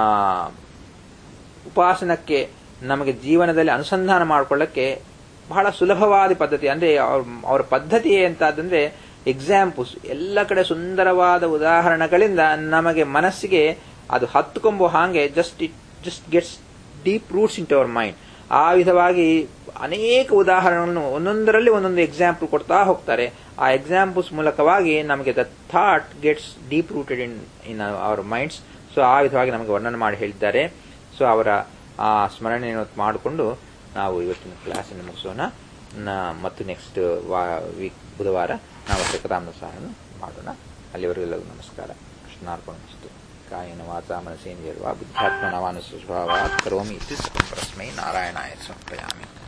Speaker 1: ಉಪಾಸನಕ್ಕೆ ನಮಗೆ ಜೀವನದಲ್ಲಿ ಅನುಸಂಧಾನ ಮಾಡಿಕೊಳ್ಳಕ್ಕೆ ಬಹಳ ಸುಲಭವಾದ ಪದ್ಧತಿ ಅಂದ್ರೆ ಅವ್ರ- ಅವರ ಪದ್ಧತಿ ಎಂತಾದಂದ್ರೆ ಎಕ್ಸಾಂಪಲ್ಸ್ ಎಲ್ಲ ಕಡೆ ಸುಂದರವಾದ ಉದಾಹರಣೆಗಳಿಂದ ನಮಗೆ ಮನಸ್ಸಿಗೆ ಅದು ಹತ್ತುಕೊಂಬೋ ಹಾಗೆ just it just gets deep roots into our mind ಆ ವಿಧವಾಗಿ ಅನೇಕ ಉದಾಹರಣೆಗಳನ್ನು ಒಂದೊಂದರಲ್ಲಿ ಒಂದೊಂದು ಎಕ್ಸಾಂಪಲ್ ಕೊಡ್ತಾ ಹೋಗ್ತಾರೆ ಆ ಎಕ್ಸಾಂಪಲ್ಸ್ ಮೂಲಕವಾಗಿ ನಮಗೆ the thought gets deep rooted in in our minds so ಆ ವಿಧವಾಗಿ ನಮಗೆ ವರ್ಣನೆ ಮಾಡಿ ಹೇಳಿದ್ದಾರೆ ಸೊ ಅವರ ಆ ಸ್ಮರಣೆಯನ್ನು ಮಾಡಿಕೊಂಡು ನಾವು ಇವತ್ತಿನ ಕ್ಲಾಸನ್ನು ಮುಗಿಸೋಣ ನ- ಮತ್ತು ನೆಕ್ಸ್ಟ್ ವೀಕ್ ಬುಧವಾರ ನಾವು ಕಥಾಮೃತಸಾರನ್ನು ಮಾಡೋಣ ಅಲ್ಲಿವರೆಗೆಲ್ಲರಿಗೂ ನಮಸ್ಕಾರ ಕೃಷ್ಣಾರ್ಪಣಮಸ್ತು ಕಾಯನ ವಾಚ ಮನಸೇಂದ್ರಿಯರ್ವಾ ಬುದ್ಧಾತ್ಮನವಾನುಸ್ವಭಾವಾತ್ ಕರೋಮಿ ಇತಿ ಪರಸ್ಮೈ ನಾರಾಯಣಾಯ ಸಮರ್ಪಯಾಮಿ